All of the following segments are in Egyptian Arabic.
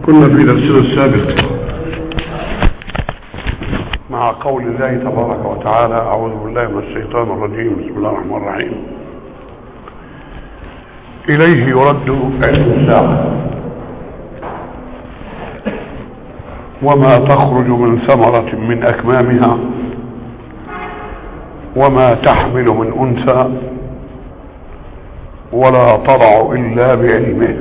كنا في درسنا السابق مع قول الله تبارك وتعالى أعوذ بالله من الشيطان الرجيم بسم الله الرحمن الرحيم إليه يرد علم الساعة وما تخرج من ثمرة من أكمامها وما تحمل من أنثى ولا تضع إلا بعلمه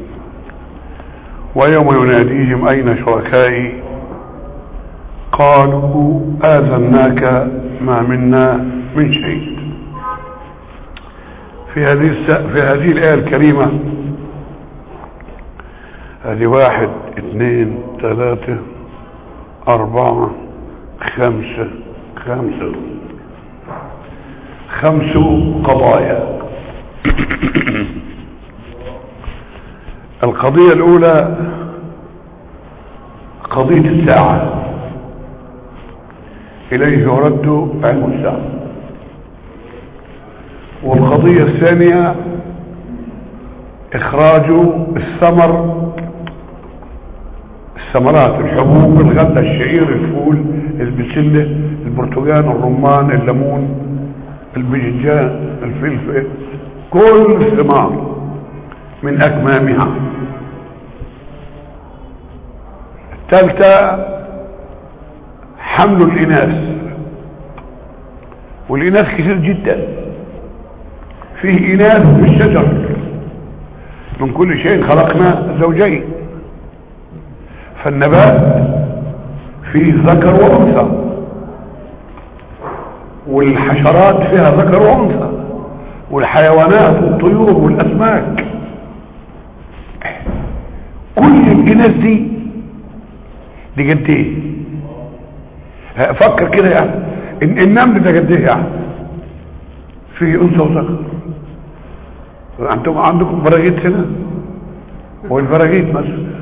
ويوم يناديهم أين شركائي قالوا آذناك ما منا من شيء في هذه الس... في هذه الآية الكريمة هذه واحد اثنين ثلاثة أربعة خمسة خمسة خمس قضايا القضية الأولى قضية الساعة إليه يرد علم الساعة والقضية الثانية إخراج الثمر الثمرات الحبوب الغلة الشعير الفول البسلة البرتقال الرمان الليمون البجنجان الفلفل كل الثمار من أكمامها الثالثة حمل الإناث والإناث كثير جدا فيه إناث في الشجر من كل شيء خلقنا زوجين فالنبات فيه ذكر وأنثى والحشرات فيها ذكر وأنثى والحيوانات والطيور والأسماك كل الجناس دي دي قد ايه فكر كده يعني إن النمل ده قد ايه يعني فيه انثى وذكر انتم عندكم براغيث هنا والبراغيث مثلا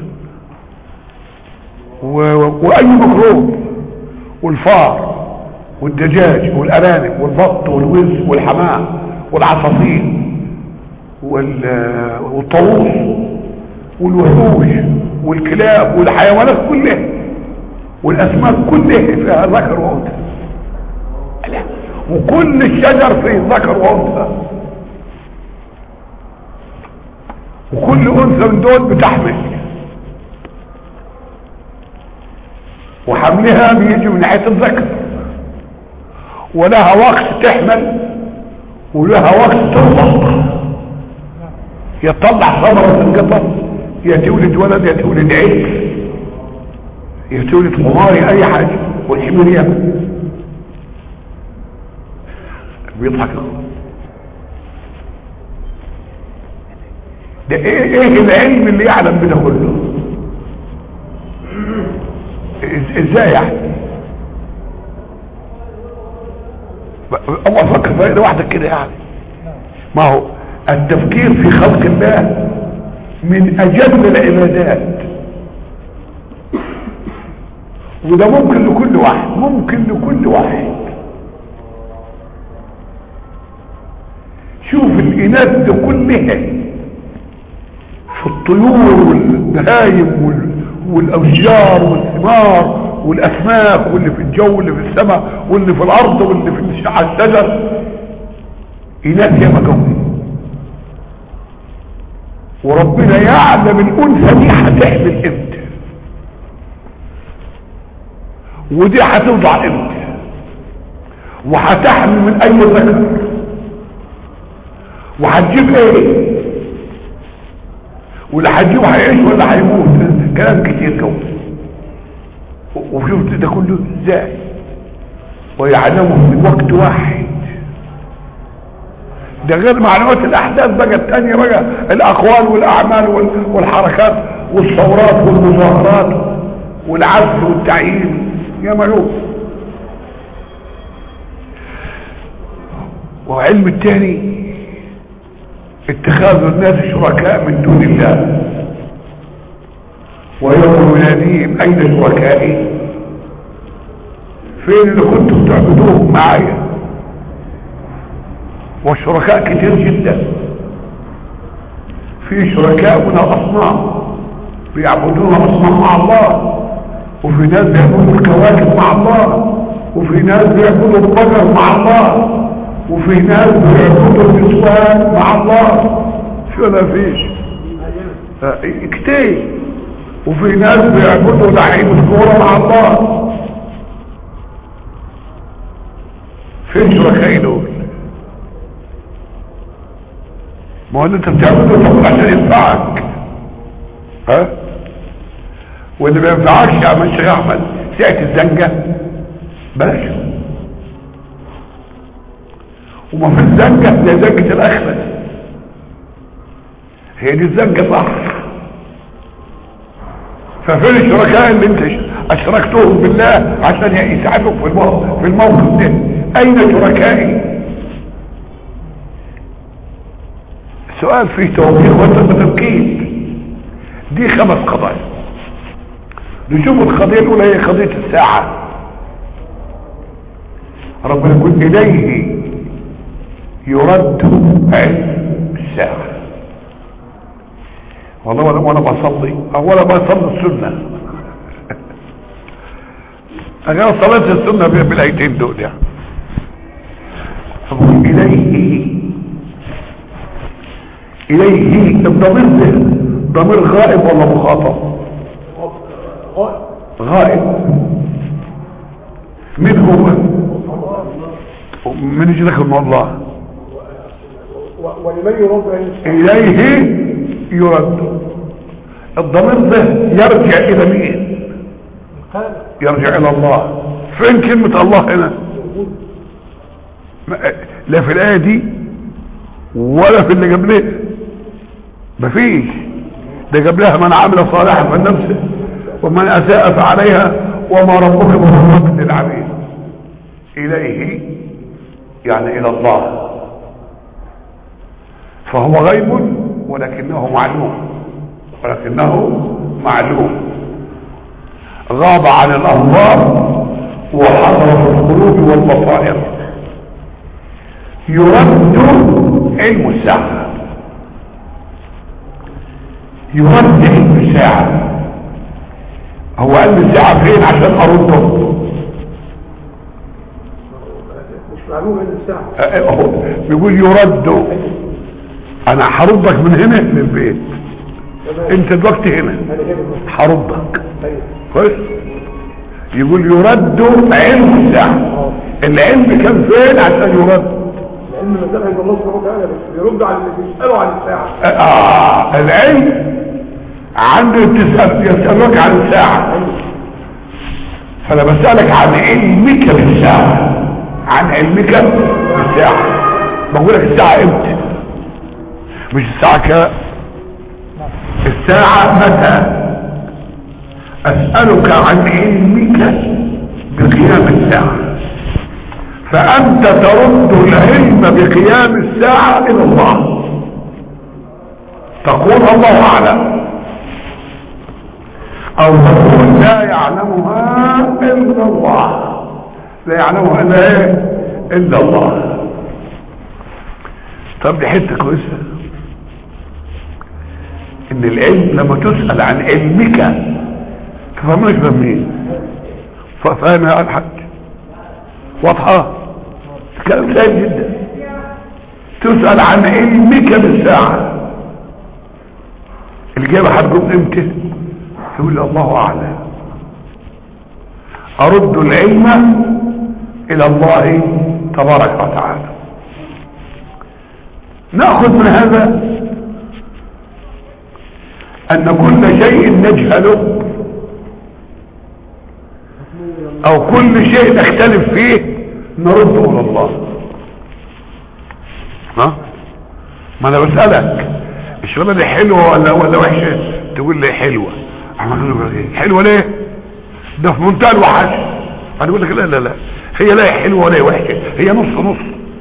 و... واي ميكروب والفار والدجاج والارانب والبط والوز والحمام والعصافير وال... والطاووس والوحوش والكلاب والحيوانات كلها والاسماك كلها فيها ذكر وانثى وكل الشجر فيه ذكر وانثى وكل انثى من دول بتحمل وحملها بيجي من ناحيه الذكر ولها وقت تحمل ولها وقت تنطق يطلع ثمرة القطر يا تولد ولد يا تولد عيد يا تولد قماري اي حاجة والحمير ياكل بيضحك ده ايه ايه العلم اللي يعلم بده كله ازاي يعني اول فكر فايدة واحدة كده يعني ما هو التفكير في خلق الله من اجل العبادات وده ممكن لكل واحد ممكن لكل واحد شوف الاناث دي كلها في الطيور والبهايم وال... والاشجار والثمار والاسماك واللي في الجو واللي في السماء واللي في الارض واللي في على الشجر اناث يا مكون وربنا يعلم الانثى دي هتحمل امتى ودي هتوضع امتى وهتحمل من اي ذكر وهتجيب ايه واللي هتجيبه هيعيش ولا هيموت كلام كتير قوي وشفت ده كله ازاي ويعلمه في وقت واحد ده غير معلومات الاحداث بقى التانية بقى الاقوال والاعمال والحركات والثورات والمظاهرات والعزل والتعيين يا ملوك وعلم التاني اتخاذ الناس شركاء من دون الله ويوم يناديهم اين شركائي فين اللي كنتم تعبدوهم معايا والشركاء كتير جدا في شركاء من الاصنام بيعبدون اصنام مع الله وفي ناس بيعبدوا الكواكب مع الله وفي ناس بيعبدوا البقر مع الله وفي ناس بيعبدوا النسوان مع الله شو لا فيش آه، كتير وفي ناس بيعبدوا لعيب الكوره مع الله فين شركائي دول ما هو اللي انت بتعمله تقول عشان ينفعك ها واللي ما ينفعكش يا عم الشيخ احمد ساعه الزنجه بلاش وما في الزنجه زي زنجه الاخرس هي دي الزنجه صح ففين الشركاء اللي انت اشركتهم بالله عشان يساعدوك في الموقف في الموقف ده اين شركائي السؤال فيه توضيح وتمكين دي خمس قضايا نشوف القضية الاولى هي قضية الساعة ربنا يقول اليه يرد علم الساعة والله وانا وانا بصلي اولا بصلي السنة انا صلاة السنة بالايتين دول يعني فبقول اليه اليه الضمير ده ضمير غائب ولا مخاطب غائب من هو من يجي لك من الله ولمن يرد اليه يرد الضمير ده يرجع الى مين يرجع الى الله فين كلمة الله هنا لا في الايه دي ولا في اللي قبلها مفيش ده قبلها من عمل صالحا فلنفسه ومن اساء فعليها وما ربك بظلام للعبيد اليه يعني الى الله فهو غيب ولكنه معلوم ولكنه معلوم غاب عن الانظار وحضر في القلوب والبصائر يرد علم الساعه يرد علم الساعه هو علم الساعه فين عشان ارده مش معلوم ان الساعه اهو بيقول يرد انا هردك من هنا للبيت انت دلوقتي هنا انا هنا هردك ايوه كويس يقول يرد علم الساعه العلم كان فين عشان يرد لان ما زال عند الله سبحانه وتعالى بس بيرد على اللي بيسالوا عن الساعه آه العلم عنده تسأل يسألك عن الساعة فأنا بسألك عن علمك بالساعة عن علمك بالساعة بقول لك الساعة امتى مش الساعة كام الساعة متى أسألك عن علمك بقيام الساعة فأنت ترد العلم بقيام الساعة إلى الله تقول الله أعلم او تقول لا يعلمها الا الله لا يعلمها الا ايه الا الله طب دي حته كويسه ان العلم لما تسال عن علمك تفهمش بمين فاهم يا الحاج واضحه كلام سهل جدا تسال عن علمك بالساعه الاجابه هتكون امتى يقول الله اعلم ارد العلم الى الله تبارك وتعالى ناخذ من هذا ان كل شيء نجهله او كل شيء نختلف فيه نرده الى الله ها ما انا بسالك الشغله دي حلوه ولا ولا وحشه تقول لي حلوه حلوة ليه ده في منتهى الوحش انا اقول لك لا لا لا هي لا حلوة ولا وحشة هي نص نص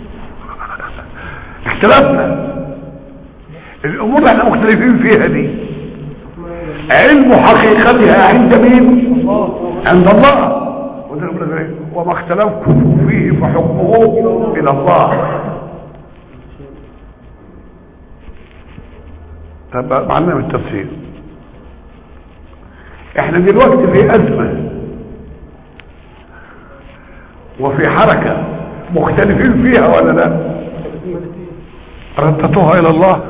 اختلفنا الامور اللي احنا مختلفين فيها دي علم حقيقتها عند مين عند الله وده يقول لك ايه وما اختلفتم فيه فحكمه الى الله طب معلم التفسير احنا دلوقتي في ازمة وفي حركة مختلفين فيها ولا لا ردتوها الى الله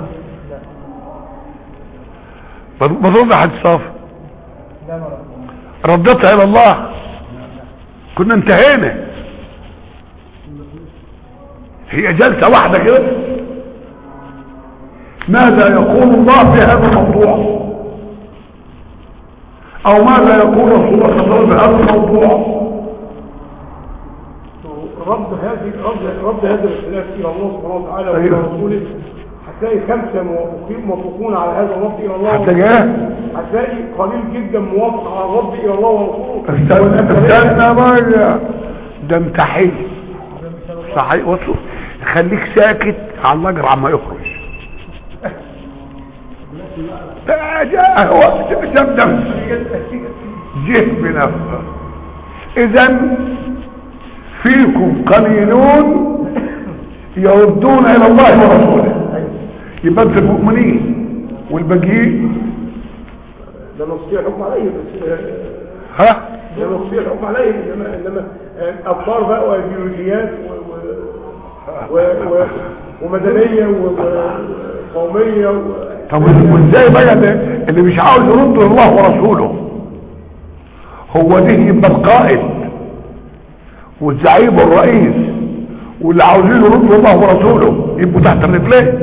بظن حد صاف ردتها الى الله كنا انتهينا هي جلسة واحدة كده ماذا يقول الله في هذا الموضوع او ماذا يقول رسول الله صلى الله عليه وسلم في هذا الموضوع رد هذه رد رد هذا الاختلاف الى الله سبحانه وتعالى والى أيوه. رسوله هتلاقي خمسه موافقين موافقون على هذا الرد الى الله حتى جاه هتلاقي قليل جدا موافق على الرد الى الله ورسوله استنى استنى بقى ده امتحان صحيح وصل خليك ساكت على المجرى عما يخرج ده جاء هو جاب نفسه جه بنفسه اذا فيكم قليلون يردون الى الله ورسوله يبقى انت المؤمنين والباقيين ده نستطيع الحكم عليه بس آه، ها ده نستطيع الحكم عليه انما انما آه، افكار بقى وايديولوجيات و و و و ومدنيه و- وقوميه و... طب وازاي بقى ده اللي مش عاوز يرد الله ورسوله هو ده يبقى القائد والزعيم والرئيس واللي عاوزين يردوا الله ورسوله يبقوا تحت الرجلين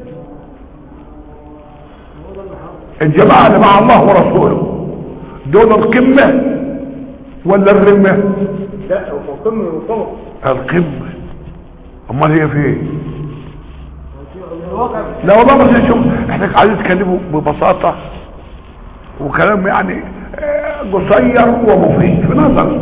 الجماعة اللي مع الله ورسوله دول القمة ولا الرمة لا هو قمه من الطرف القمة امال هي فين لا والله بس شوف احنا عايزين نتكلموا ببساطة وكلام يعني آه، قصير ومفيد في نظر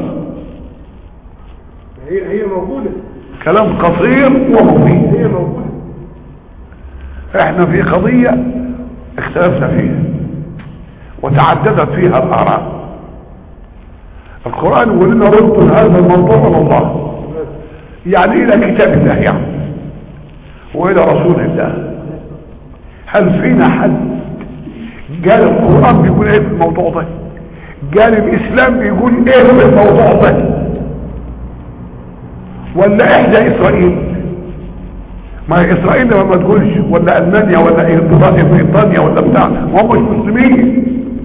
هي هي موجوده كلام قصير ومفيد هي موجوده احنا في قضية اختلفنا فيها وتعددت فيها الاراء القرآن يقول لنا ردوا هذا الموضوع الى الله يعني الى كتاب الله يعني والى رسول الله هل فينا حد قال القرآن بيقول ايه في الموضوع ده قال الاسلام بيقول ايه في الموضوع ده ولا احدى اسرائيل ما هي اسرائيل لما ما تقولش ولا المانيا ولا إيه بريطانيا ولا بتاع ما هم مش مسلمين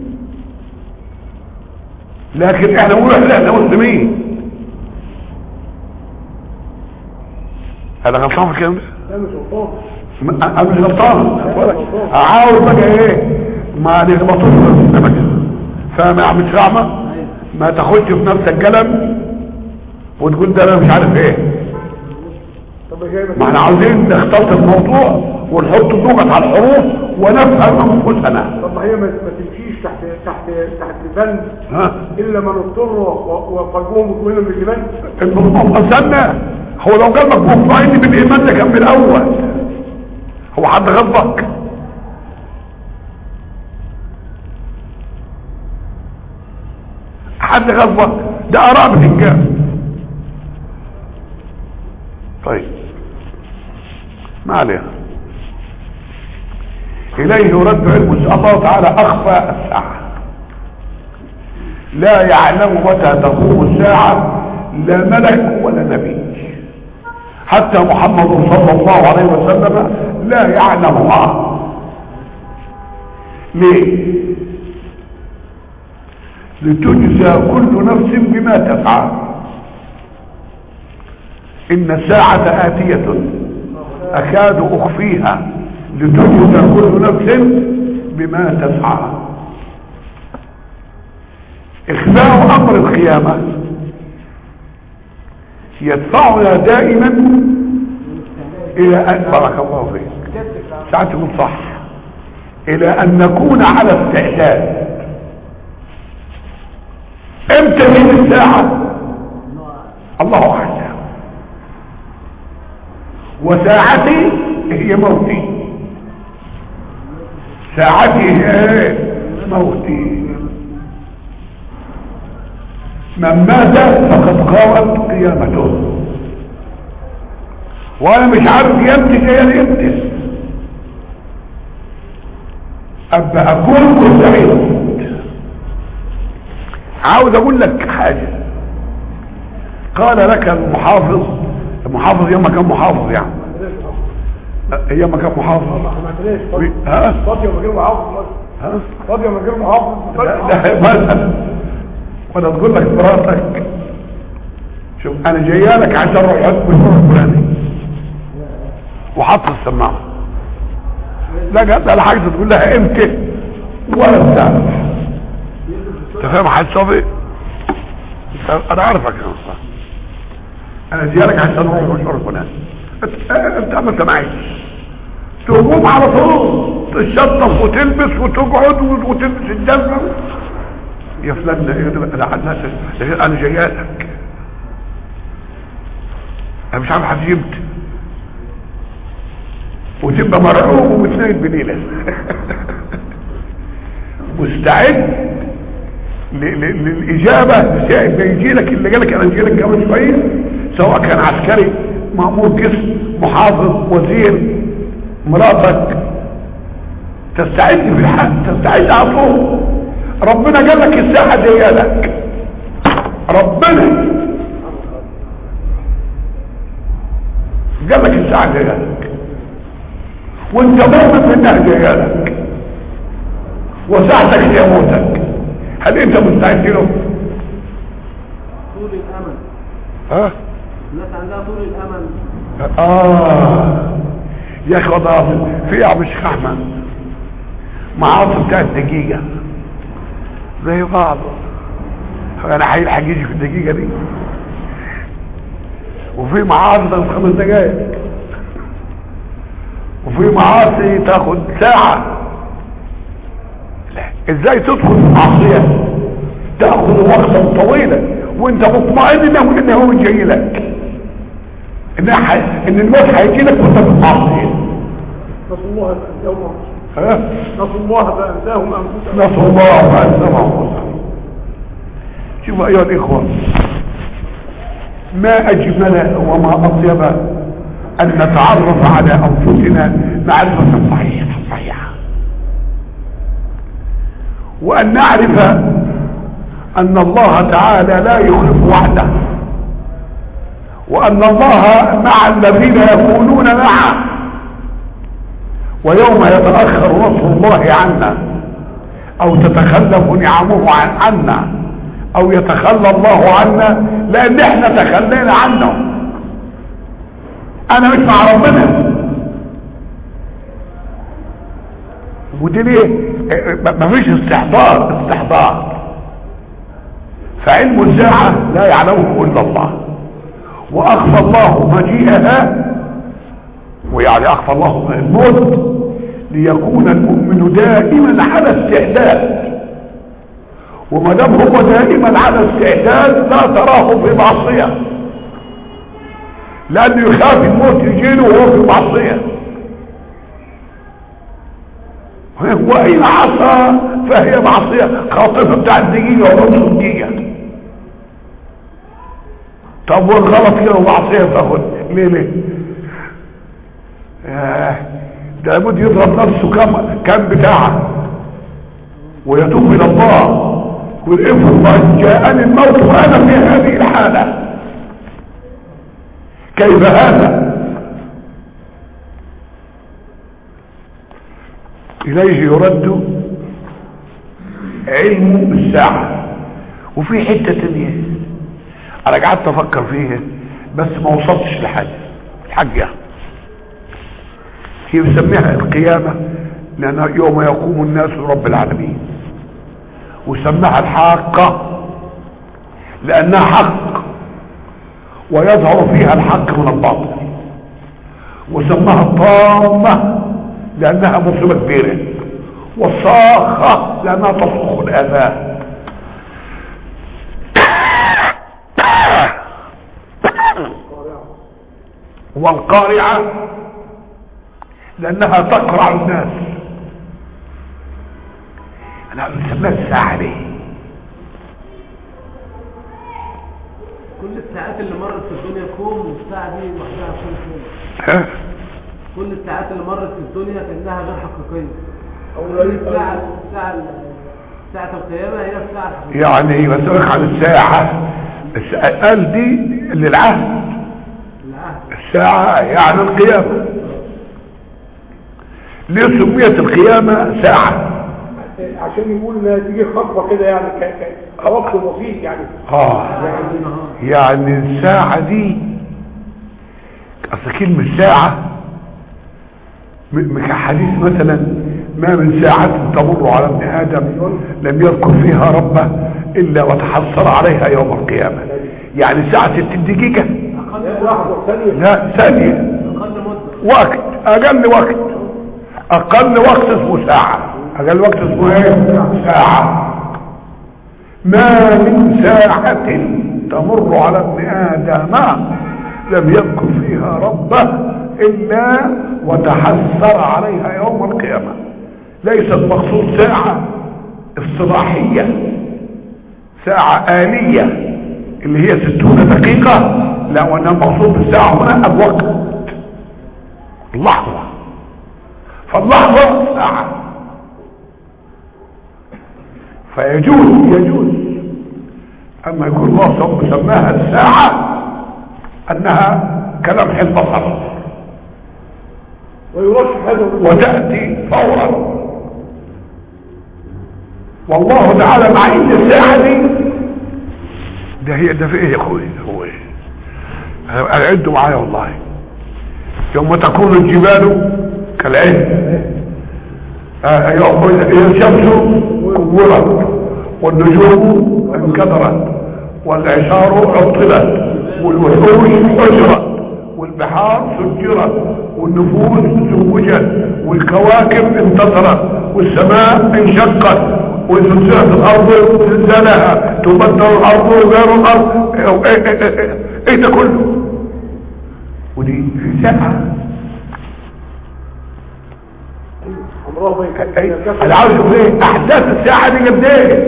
لكن احنا نقول احنا احنا مسلمين هذا غلطان في الكلام ده لا مش غلطان م- انا مش غلطان عاوز بقى ايه ما نغلطوش في السمك فاهم يا عم شرعمه ما تاخدش في نفسك قلم وتقول ده انا مش عارف ايه طب جاي ما احنا عاوزين نختلط الموضوع ونحط اللغة على الحروف ونفهم انفسنا طب ما هي ما ما تمشيش تحت تحت تحت بند ها الا من اضطر و- وقلبهم مطمئن بالايمان المطمئن استنى هو لو قلبك مطمئن بالايمان ده كان من الاول هو حد غضبك حد غضبك ده اراء بتنجاب طيب ما عليها اليه يرد علم الله تعالى اخفى الساعه لا يعلم متى تقوم الساعة لا ملك ولا نبي حتى محمد صلى الله عليه وسلم لا يعلمها ليه لتجزى كل نفس بما تفعل ان الساعة آتية اكاد اخفيها لتجزى كل نفس بما تسعى اخفاء امر القيامة يدفعنا دائما الى ان بارك الله فيك ساعات يكون صح الى ان نكون على استعداد امتى من الساعة الله اعلم وساعتي هي موتي ساعتي هي موتي من مات فقد قامت قيامته وانا مش عارف قيامتي هي امتى ابقى اكون مستعد عاوز اقول لك حاجة قال لك المحافظ المحافظ يوم ما كان محافظ يعني ايام ما كان محافظ ما عملتناش وي- ها فاضية من غير محافظ ها فاضية من غير محافظ لا لا مثلا وانا تقول لك مراتك شوف انا جايه لك عشان اروح حكم الفلاني الفلاني وحط السماعه لا قد على حاجه تقول لها امتى ولا بتعرف انت فاهم حاجه صافي أنت- انا عارفك يا مصطفى انا جايه لك عشان اروح مشوار فلاني أنت- انت عملت معي تقوم على طول تشطف وتلبس وتقعد وتلبس الجزمه يا فلان انا انا انا جاي لك انا مش عارف هتيجي امتى وتبقى مرعوب ومتنايد بليله مستعد ل- ل- للاجابه ساعه ما يجي لك اللي جالك انا جاي لك كمان شويه سواء كان عسكري مامور قسم محافظ وزير مراتك تستعد في الحق تستعد على طول ربنا قال لك الساحه جايه لك ربنا قال لك الساعه جايه لك وانت مؤمن انها جايه لك وساعتك هي موتك هل انت مستعد له طول الامل ها الناس عندها طول الامل اه يا اخي والله في يا مش احمد معاصي بتاعت دقيقة زي بعض انا هيلحق يجي في الدقيقة دي وفي معاصي تاخد خمس دقايق وفي معاصي تاخد ساعة لا ازاي تدخل في معصية تاخذ وقتا طويلا وانت مطمئن انه انه هو جاي لك ان ح- ان الموت هيجي لك وانت في المعصية نسوا الله فأنساهم أنفسهم ها نسوا الله فأنساهم أنفسهم نسوا الله فأنسمعهم شوفوا أيها الإخوة ما أجمل وما أطيب أن نتعرف على أنفسنا معرفة صحيحة صحيحة وأن نعرف أن الله تعالى لا يخلف وعده وأن الله مع الذين يكونون معه ويوم يتأخر نصر الله عنا او تتخلف نعمه عن عنا او يتخلى الله عنا لان احنا تخلينا عنه انا مش مع ربنا ودي ليه ما فيش استحضار استحضار فعلم الساعة لا يعلمه الا الله واخفى الله مجيئها ويعني اخفى الله الموت ليكون المؤمن دائما على استعداد وما دام هو دائما على استعداد لا تراه في معصيه لانه يخاف الموت يجيله وهو في معصيه وإن عصى فهي معصية خاطفة بتاع الدقيقة ونص دقيقة طب والغلط كده ومعصية تاخد ليه ليه آه، ده لابد يضرب نفسه كم كم بتاعه ويتوب الى الله يقول افرض ان جاءني الموت وانا في هذه الحاله كيف هذا اليه يرد علم الساعه وفي حته تانية انا قعدت افكر فيها بس ما وصلتش لحاجه الحاجه هي بيسميها القيامة لأنها يوم يقوم الناس لرب العالمين وسماها الحاقة لأنها حق ويظهر فيها الحق من الباطل وسماها الطامة لأنها مصيبة كبيرة والصاخة لأنها تصرخ الآذان والقارعة لانها تقرع الناس انا بسميها الساعة ليه كل الساعات اللي مرت في الدنيا كوم والساعة دي لوحدها كل كوم ها كل الساعات اللي مرت في الدنيا كأنها غير حقيقية أو كل لا الساعة يسأل الساعة ال- ساعة القيامة هي الساعة الحقيقية يعني بسألك عن الساعة الس- قال دي للعهد العهد الساعة يعني القيامة ليه سميت القيامة ساعة عشان يقول انها تيجي خطوه كده يعني ك- ك- كوقت بسيط يعني اه ساعة النهار يعني الساعة دي اصل كلمة ساعة م- م- كحديث مثلا ما من ساعة تمر على ابن آدم لم يذكر فيها ربه إلا وتحصل عليها يوم القيامة يعني ساعة ست دقيقة أقل لا، لحظه ثانيه لا ثانية أقل مدة وقت أقل وقت أقل وقت اسمه ساعة أقل وقت اسمه إيه؟ ساعة ما من ساعة تمر على ابن آدم لم يذكر فيها ربه إلا وتحسر عليها يوم القيامة ليس المقصود ساعة اصطلاحية ساعة آلية اللي هي ستون دقيقة لا وانا المقصود بالساعة هنا الوقت اللحظة فاللحظة ساعة فيجوز يجوز اما يكون الله سبحانه سماها الساعة انها كلمح البصر ويرشح هذا وتأتي فورا والله تعالى مع ان الساعة دي ده هي ده في ايه يا اخوي هو ايه اعدوا معايا والله يوم تكون الجبال كالعين آه، يوم إذا الشمس كورت والنجوم انكدرت والعشار عطلت والوحوش حجرت والبحار سجرت والنفوس زوجت والكواكب انتصرت والسماء انشقت وزلزلت الارض زلزالها تبدل الارض غير الارض ايه, ايه, ايه, ايه, ايه ده كله ودي في ساعة عمرها ما يكون أي- انا عاوز اقول ايه احداث الساعة دي قد ايه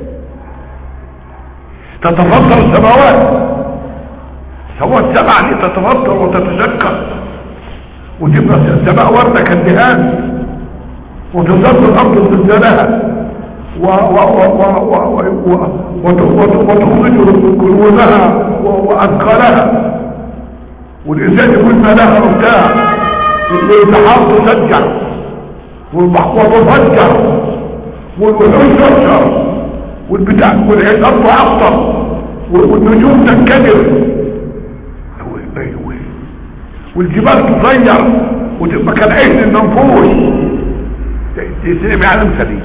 تتفطر السماوات سواء السماء دي تتفطر وتتشقق وتبقى السماء وردة كالدهان وتزل الارض زلزالها و- و- و- و- و- و- وت- وت- وتخرج كنوزها و- واثقالها والانسان يقول ما لها وبتاع والبحار تسجع والبحر تفجر والوحوش تفجر والبتاع والعصار تعطر والنجوم تنكدر أيوة، أيوة. والجبال تطير وتبقى كالعين المنفوش تسلم على المثلي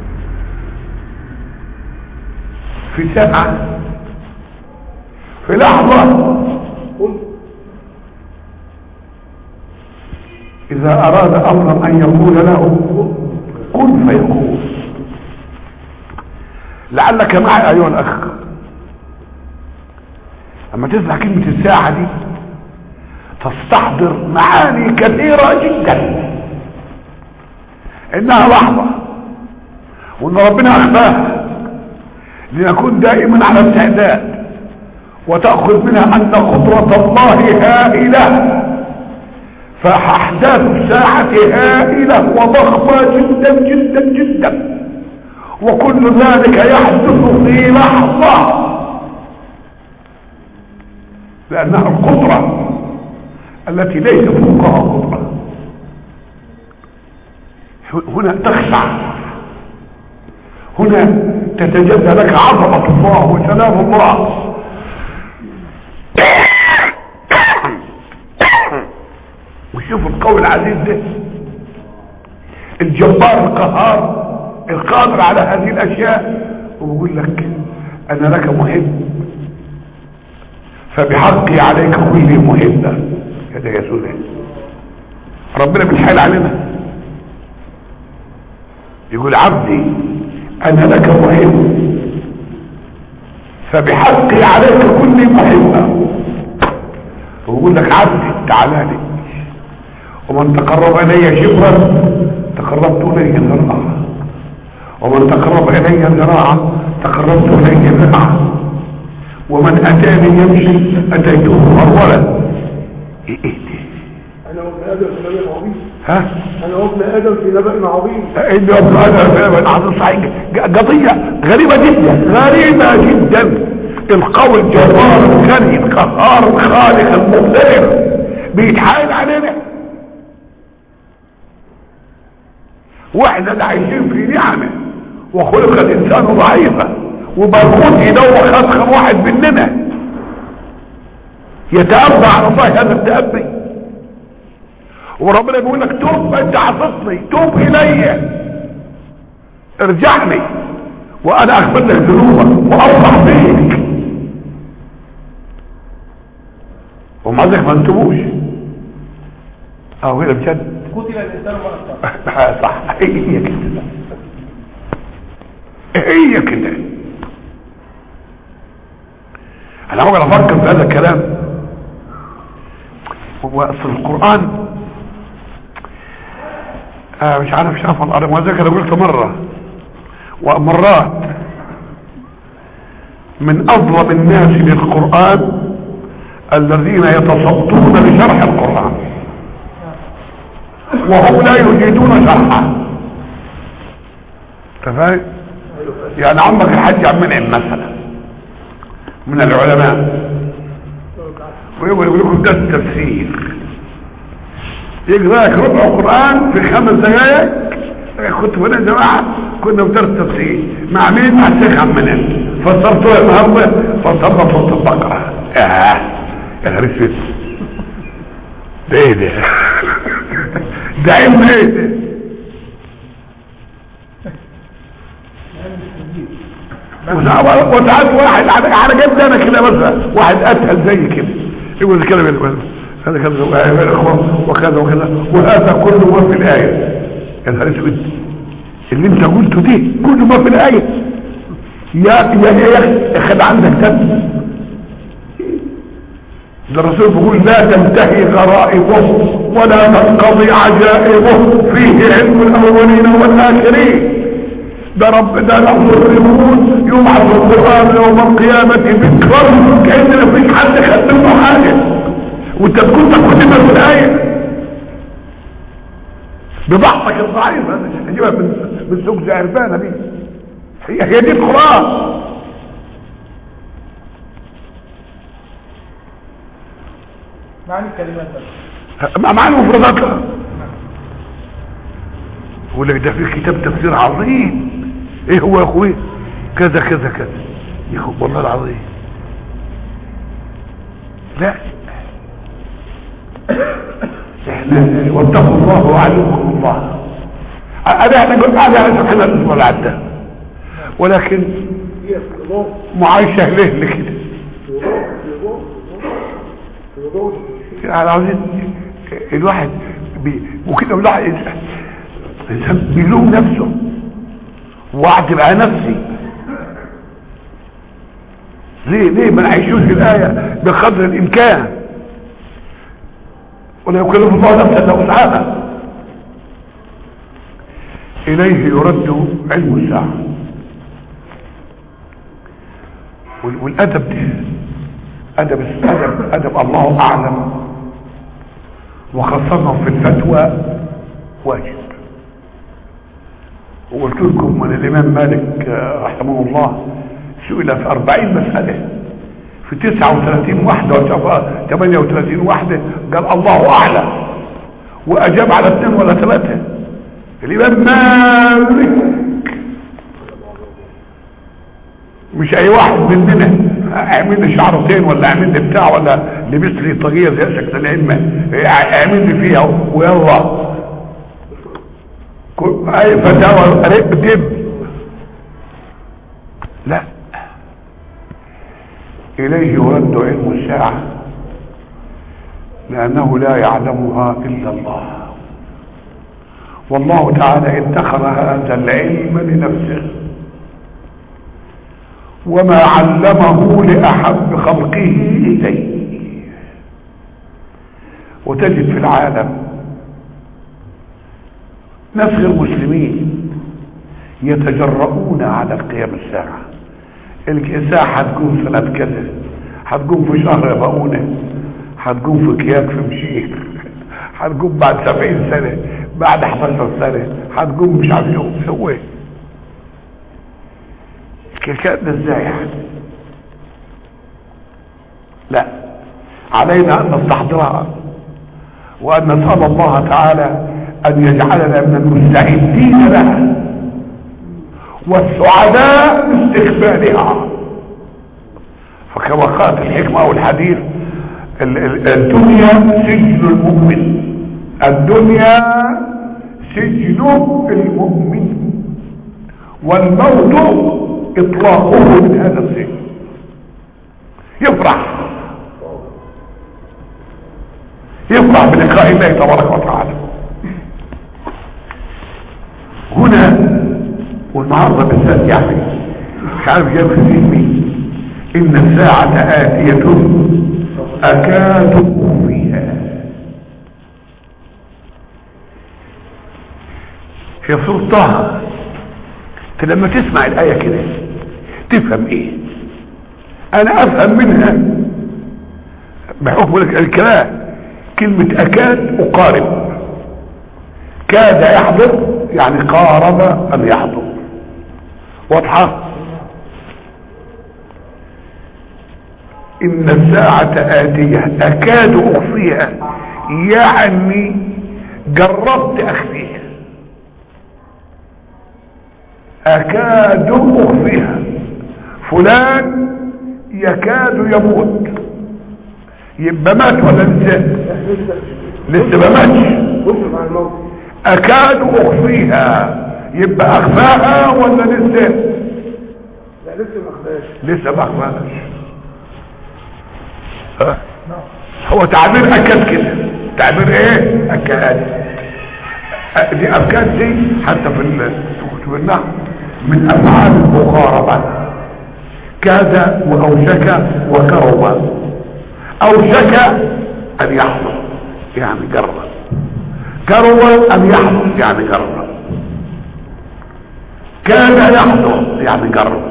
في ساعة في لحظة قل إذا أراد أمرا أن يقول له كن فيكون لعلك معي أيها الأخ أما تسمع كلمة الساعة دي تستحضر معاني كثيرة جدا إنها لحظة وإن ربنا أخفاها لنكون دائما على استعداد وتأخذ منها أن قدرة الله هائلة فأحداث الساعة هائلة وضخمة جدا جدا جدا وكل ذلك يحدث في لحظة لأنها القدرة التي ليس فوقها قدرة هنا تخشع هنا تتجلى لك عظمة الله وسلام الله وشوف القول العزيز ده الجبار القهار القادر على هذه الاشياء وبيقول لك انا لك مهم فبحقي عليك كل مهمة كده يا سوده ربنا بالحال علينا يقول عبدي انا لك مهم فبحقي عليك كل مهمة ويقول لك عبدي تعالى لي ومن تقرب الي شبرا تقربت اليه ذراعا ومن تقرب الي ذراعا تقربت اليه ذراعا ومن اتاني يمشي اتيته هرولا ايه ايه ده انا وابن ادم سلام عظيم ها انا هو ابن ادم في نبأ عظيم انه ابن ادم العظيم صحيح قضيه غريبه جدا غريبه جدا القوي الجبار الغني القهار الخالق المقتدر بيتحايل علينا واحنا اللي عايشين في نعمه وخلق الانسان ضعيفا وبرغوث يدوخ اضخم واحد مننا يتأبى على الله هذا التأبي وربنا بيقول لك توب انت عصتني توب الي ارجعني وانا اغفر لك ذنوبك واصلح فيك ومع ذلك ما انتبوش اه هنا بجد قتل الانسان ما اكثر صح هي كده هي كده انا اول افكر في هذا الكلام هو اصل القران آه مش عارف شاف الارض ما ذكر قلت مره ومرات من اظلم الناس للقران الذين يتصدون لشرح القران وهم لا يجيدون شرحه أنت فاهم يعني عمك الحاج عم منعم مثلا من العلماء ويقول يقول لكم ده التفسير يقرا لك ربع قران في خمس دقائق كنت هنا يا جماعه كنا في درس تفسير مع مين مع الشيخ عم منعم فسرته النهارده فسرنا سوره البقره اه يا نهار اسود ده ايه ده ده علم ايه ده وساعات واحد على على جنب انا كده مثلا واحد اسهل زي كده يقول كده بال- هذا كذا والاخوه وكذا وكذا وهذا كله ما في الايه يا نهار اسود اللي انت قلته دي كله ما في الايه يا يا يا اخي خد عندك دم ده الرسول بيقول لا تنتهي غرائبه ولا تنقضي عجائبه فيه علم الاولين والاخرين ده رب ده لفظ يقول يبعث القران يوم القيامه ذكرا كان مفيش حد خد منه حاجه وانت تكون تكتبها في الايه بضحك الضعيف هذا هجيبها من من سوق زعربانه دي هي هي دي القران معنى الكلمات بس مع مع المفردات لا يقول لك ده في كتاب تفسير عظيم ايه هو يا اخوي كذا كذا كذا يا اخو والله العظيم لا احنا واتقوا الله وعلمكم الله انا احنا قلت هذا على سبحان الاسم ولا عدى ولكن هي في وضوح معايشه ليه لكده في وضوح في وضوح في وضوح يعني عاوزين الواحد بي وكده الواحد الانسان بيلوم نفسه واعتب على نفسي ليه ليه ما نعيشوش الآية بقدر الإمكان ولا يكلف الله نفسا الا وسعها إليه يرد علم الساعة وال- والأدب ده أدب أدب أدب الله أعلم وخاصة في الفتوى واجب وقلت لكم من الإمام مالك آه، رحمه الله سئل في أربعين مسألة في تسعة وثلاثين واحدة وتسعة- ثمانية وثلاثين واحدة قال الله أعلم وأجاب على اثنين ولا ثلاثة الإمام مالك مش اي واحد مننا اعمل لي شعرتين ولا اعمل لي بتاع ولا لبس لي طاقيه زي شكل العلم اعمل لي فيها ويلا كل- اي فتاوى قريب دب لا اليه يرد علم الساعه لانه لا يعلمها الا الله والله تعالى اتخذ هذا العلم لنفسه وما علمه لأحب خلقه إليه وتجد في العالم ناس غير مسلمين يتجرؤون على قيام الساعة الساعة هتقوم سنة كذا هتقوم في شهر بقونة هتقوم في كياك في مشير هتقوم بعد سبعين سنة بعد 11 سنة هتقوم مش عارف ايه سوي الكيكات ده ازاي يعني لا علينا ان نستحضرها وان نسأل الله تعالى ان يجعلنا من المستعدين لها والسعداء باستقبالها فكما قالت الحكمة او الحديث ال- ال- الدنيا سجن المؤمن الدنيا سجن المؤمن والموت اطلاقه من هذا السجن يفرح يفرح بلقاء الله تبارك وتعالى هنا والنهارده بالذات يعني مش عارف جاب في ذهني ان الساعة آتية أكاد أخفيها هي سورة طه انت لما تسمع الآية كده تفهم ايه انا افهم منها بحكم لك الكلام كلمة اكاد اقارب كاد يحضر يعني قارب ان يحضر واضحة ان الساعة اتية اكاد اخفيها يعني جربت اخفيها اكاد اخفيها فلان يكاد يموت يبقى مات ولا لسه لسه ما ماتش وصل مع الموت اكاد اخفيها يبقى اخفاها ولا لسه لا لسه ما خدهاش لسه ما اخفاهاش ها؟ هو تعبير اكاد كده تعبير ايه اكاد أ- دي اكاد دي حتى في ال- في كتب النحو من افعال المقاربه كاد واوشك وكرب اوشك ان يحضر يعني قرب كرب ان يحضر يعني قرب كان يحضر يعني قرب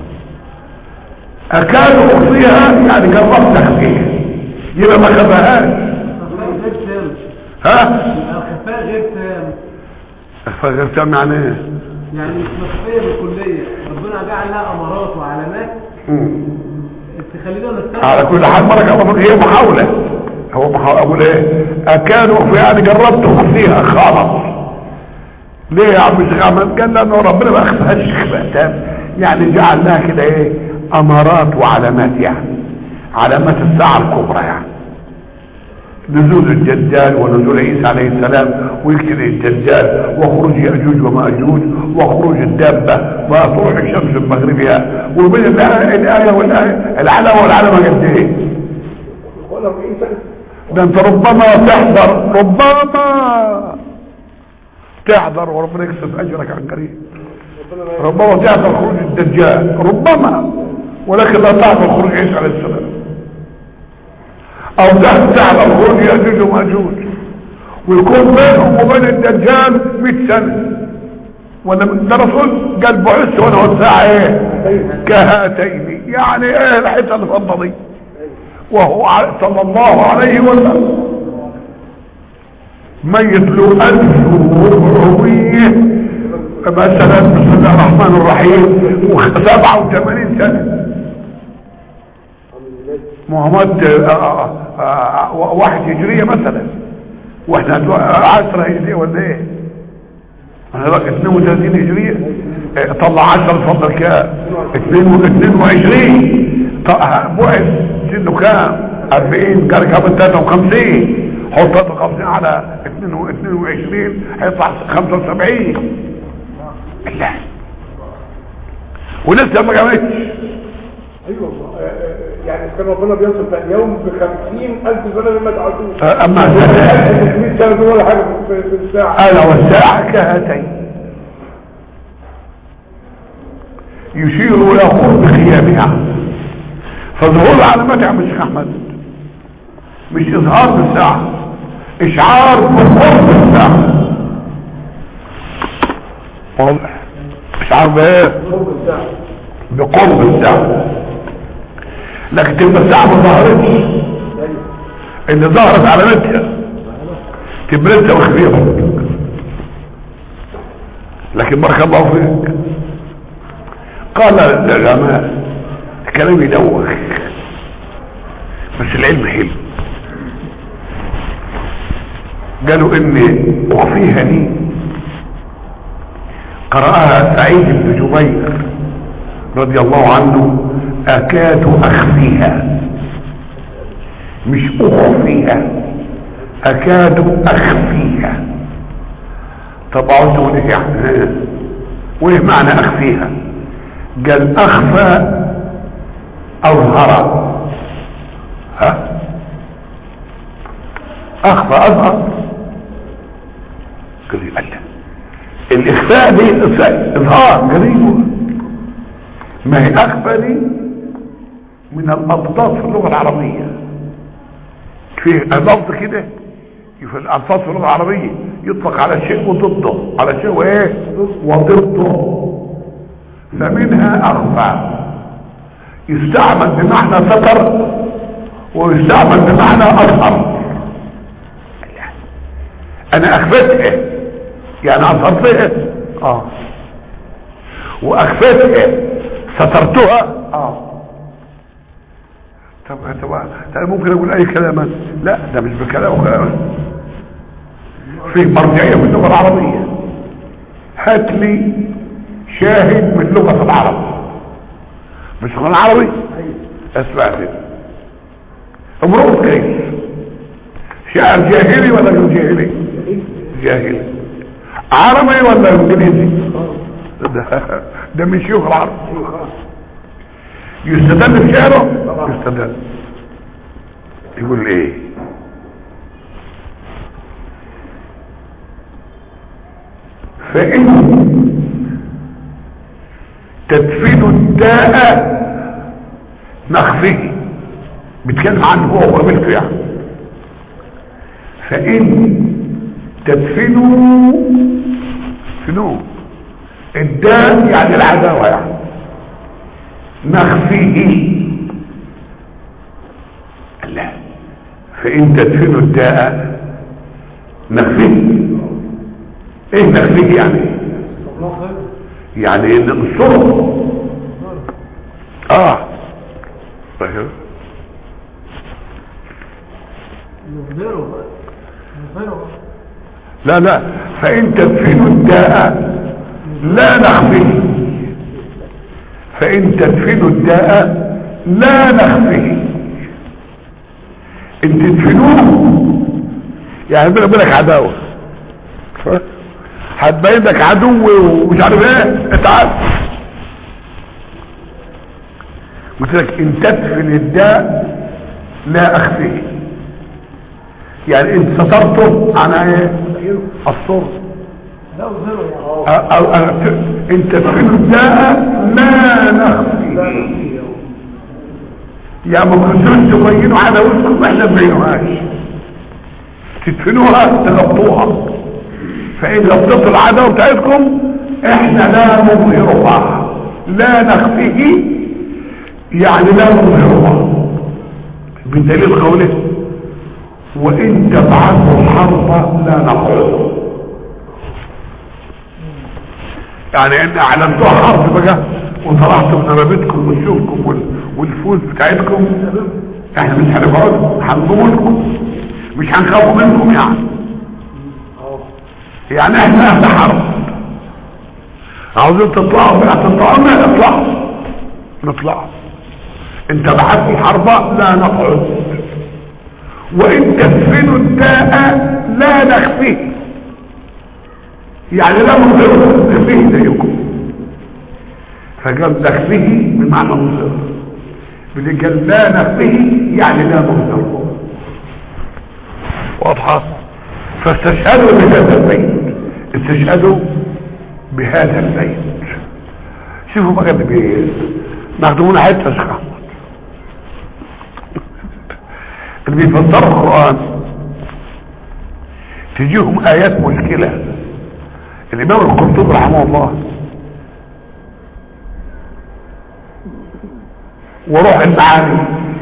اكاد اخفيها يعني قربت اخفيها يبقى ما خفاهاش الخفاء غير تام ها الخفاء غير تام فغيرتم يعني ايه يعني مش مخفية بالكلية ربنا جعل لها امارات وعلامات مم. تخلينا نستخدم على كل حال مرة الله هي محاولة هو محاولة اقول ايه اكانوا في يعني جربت اخفيها خالص ليه يا عم الشيخ احمد قال لانه ربنا ما اخفاهاش اخفاء تام يعني جعل لها كده ايه امارات وعلامات يعني علامات الساعة الكبرى يعني نزول الدجال ونزول عيسى عليه السلام ويقتل الدجال وخروج يأجوج ومأجوج وخروج الدابة وطلوع الشمس من مغربها وبين الآية الآية والآية العلامة والعلامة قد ايه ولا في ايه سكت ده انت ربما تحضر ربما تحضر وربنا يكسب اجرك عن قريب ربنا ما ربما تحضر خروج الدجال ربما ولكن لا تحضر خروج عيسى عليه السلام او تحضر خروج ياجوج وماجوج ويكون بينهم وبين الدجال 100 سنه ولا ده رسول قال بعثت وانا والساعه ايه كهاتين يعني ايه الحته اللي فضه دي وهو ع- صلى الله عليه وسلم ميت له ألف وربعمية مثلا بسم الله الرحمن الرحيم وسبعة وثمانين سنة محمد آه، آه، آه، واحد هجرية مثلا واحنا دلوقتي عشرة هجرية ولا ايه انا بقى 32 هجرية آه، طلع 10 فضل كام 22 بعث سنه كام 40 قال كام 53 حط 53 على 22 هيطلع 75 لا ولسه ما جابتش ايوه والله. آه، آه، يعني كان ربنا بيوصف بقى اليوم ب 50000 سنه مما تعدون آه، اما 100 سنه دول ولا حاجه في في الساعه انا والساعة كهاتين يشير الى قرب قيامها فظهور علامات يا عم الشيخ احمد مش اظهار بالساعة اشعار بقرب الساعة واضح اشعار بايه قرب الساعه بقرب الساعة لكن تبقى الساعة ما ظهرتش ايوه اللي ظهرت علامتها تبرزها وخفيها برضه لكن بارك الله فيك قال العلماء الكلام يدوخ بس العلم حلو قالوا ان وفيها دي قرأها سعيد بن جبير رضي الله عنه اكاد اخفيها مش اخفيها اكاد اخفيها طب اقعد تقول ايه يعني وايه معنى اخفيها قال اخفى اظهر ها اخفى اظهر قال لي الله الاخفاء دي اظهار قريبه ما هي اخفى دي من الالفاظ في اللغه العربيه في لفظ كده في الالفاظ في اللغه العربيه يطلق على شيء وضده على شيء وايه وضده فمنها اخفى يستعمل بمعنى ستر ويستعمل بمعنى اظهر انا اخفتها يعني اظهرتها اه واخفتها سترتها اه طب طب طب ممكن اقول اي كلام لا ده مش بكلام في مرجعيه في اللغه العربيه هات لي شاهد من لغه العرب مش اللغه العربي اسمع كده امرؤ كيف شاعر جاهلي ولا غير جاهلي جاهلي عربي ولا انجليزي ده, ده من شيوخ العرب يستدل بشعره يستدل يقول ايه فإن تدفن الداء نخفه بيتكلم عنه هو وقابلته يعني فإن تدفنوا فنو الداء يعني العداوة يعني نخفيه لا فإن تدفنوا الداء نخفيه ايه نخفيه يعني يعني ننصره اه فاهم نظهره بقى نظهره لا لا فإن تدفنوا الداء لا نخفيه فإن تدفنوا الداء لا نخفيه ان تدفنوه يعني بينك وبينك عداوة هتبين لك عدو ومش عارف ايه اتعب قلت لك ان تدفن الداء لا اخفيه يعني انت سترته عن ايه الصر لا نظهره يعني أو أو أو انت تدفن الداء لا نخفيه يا ما كنتوش تبينوا عداوتكم احنا ما نبينوهاش تدفنوها تغطوها فإن غطيتوا العداوة بتاعتكم احنا لا نظهرها لا نخفيه يعني لا نظهرها بدليل قوله وإن تبعثوا الحرب لا نقعد يعني ان اعلنتوها حرب بقى وطلعتوا من ربيتكم وسيوفكم وال- والفوز بتاعتكم احنا مش هنقعد هنقوم لكم مش هنخاف منكم يعني يعني احنا اهل حرب عاوزين تطلعوا بقى تطلعوا ما نطلعوا نطلعوا انت بعثوا الحرب لا نقعد وان تدفنوا الداء لا نخفيه يعني لا نظهره نخفيه زيكم فقال نخفيه بمعنى نظهر قال لا نخفيه يعني لا نظهره واضحة فاستشهدوا بهذا البيت استشهدوا بهذا البيت شوفوا بقى اللي بي ناخدونا حته شخص اللي بيفسروا القرآن تجيهم آيات مشكلة الإمام القرطبي رحمه الله وروح المعاني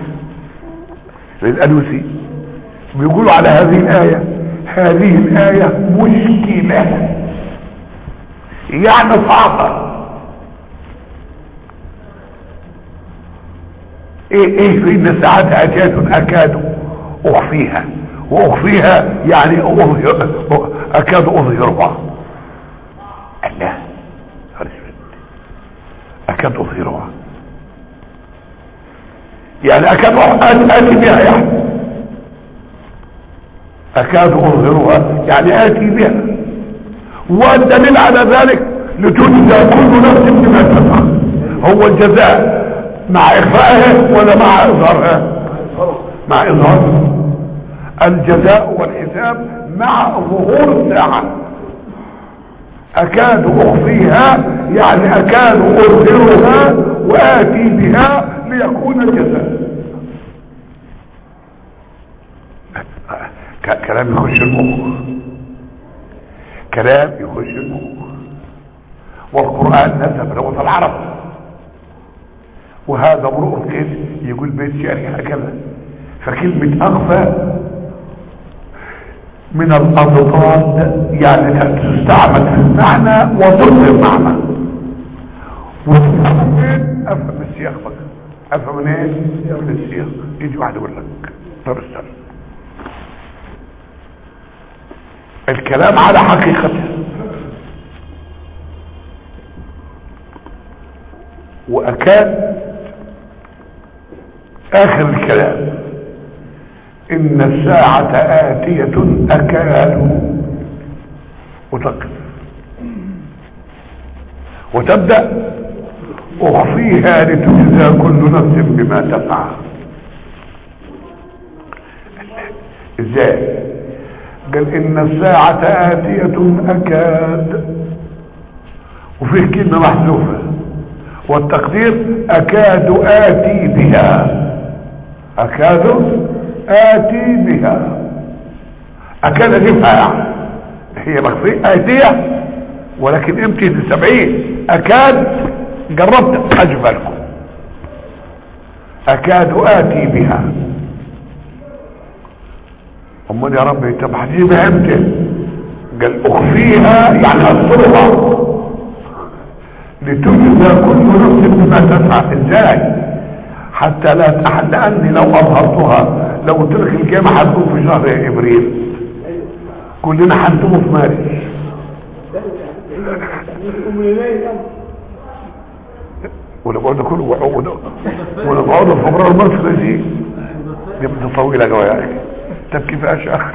للألوسي بيقولوا على هذه الآية هذه الآية مشكلة يعني صعبة ايه ايه في ان ساعات اتيات اكاد اخفيها واخفيها يعني أظهر اكاد اظهرها الله اكاد اظهرها يعني اكاد اتي بها يعني اكاد اظهرها يعني اتي بها والدليل على ذلك لتجزى كل نفس بما تفعل هو الجزاء مع اخفائها ولا مع اظهارها مع اظهارها الجزاء والحساب مع ظهور الساعة اكاد اخفيها يعني اكاد اظهرها واتي بها ليكون الجزاء ك- كلام يخش المخ كلام يخش المخ والقرآن نزل بلغة العرب وهذا امرؤ كده يقول بيت شعري هكذا فكلمة أغفى من الأضداد يعني تستعمل في المعنى وتظهر معنى وتفهم من أفهم السياق بقى أفهم من ايه؟ من السياق يجي واحد يقول لك طب استنى الكلام على حقيقته وأكاد آخر الكلام إن الساعة آتية أكاد وتقف وتبدأ أخفيها لتجزى كل نفس بما تسعى ازاي قال ان الساعة آتية أكاد وفيه كلمة محذوفة والتقدير أكاد آتي بها أكاد آتي بها أكاد أجيبها يعني هي مخفية آتية ولكن امتى السبعين أكاد جربت أجيبها لكم أكاد آتي بها امال يا رب طب هتجيبها امتى قال اخفيها يعني اصرها لتجزى كل نفس بما تسعى ازاي حتى لا تحل لاني لو اظهرتها لو قلت لك الجامعه هتكون في شهر ابريل كلنا هنتوه في مارس ام ليلى الامر ولا بقول ده كله ولا ولا بقول ده فبراير مصر دي دي بدها طويله قوي يا اخي طب كيف اشهر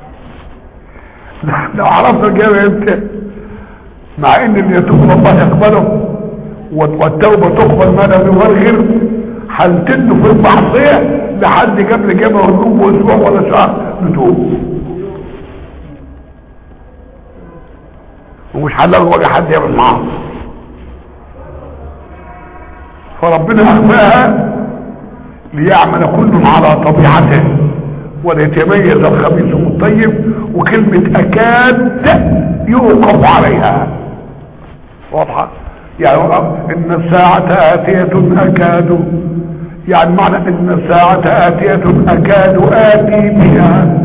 لو عرفنا الجامعة امتى مع ان اللي يتوب الله يقبله والتوبة تقبل ما لم يغرغر هنتده في المعصية لحد قبل جامعة ونوم اسبوع ولا شهر نتوب ومش هنلاقي وجه حد يعمل معاه فربنا اخفاها ليعمل كل على طبيعته وليتميز الخبيث من الطيب وكلمة اكاد يوقف عليها واضحة يعني ان الساعة اتية اكاد يعني معنى ان الساعة اتية اكاد اتي بها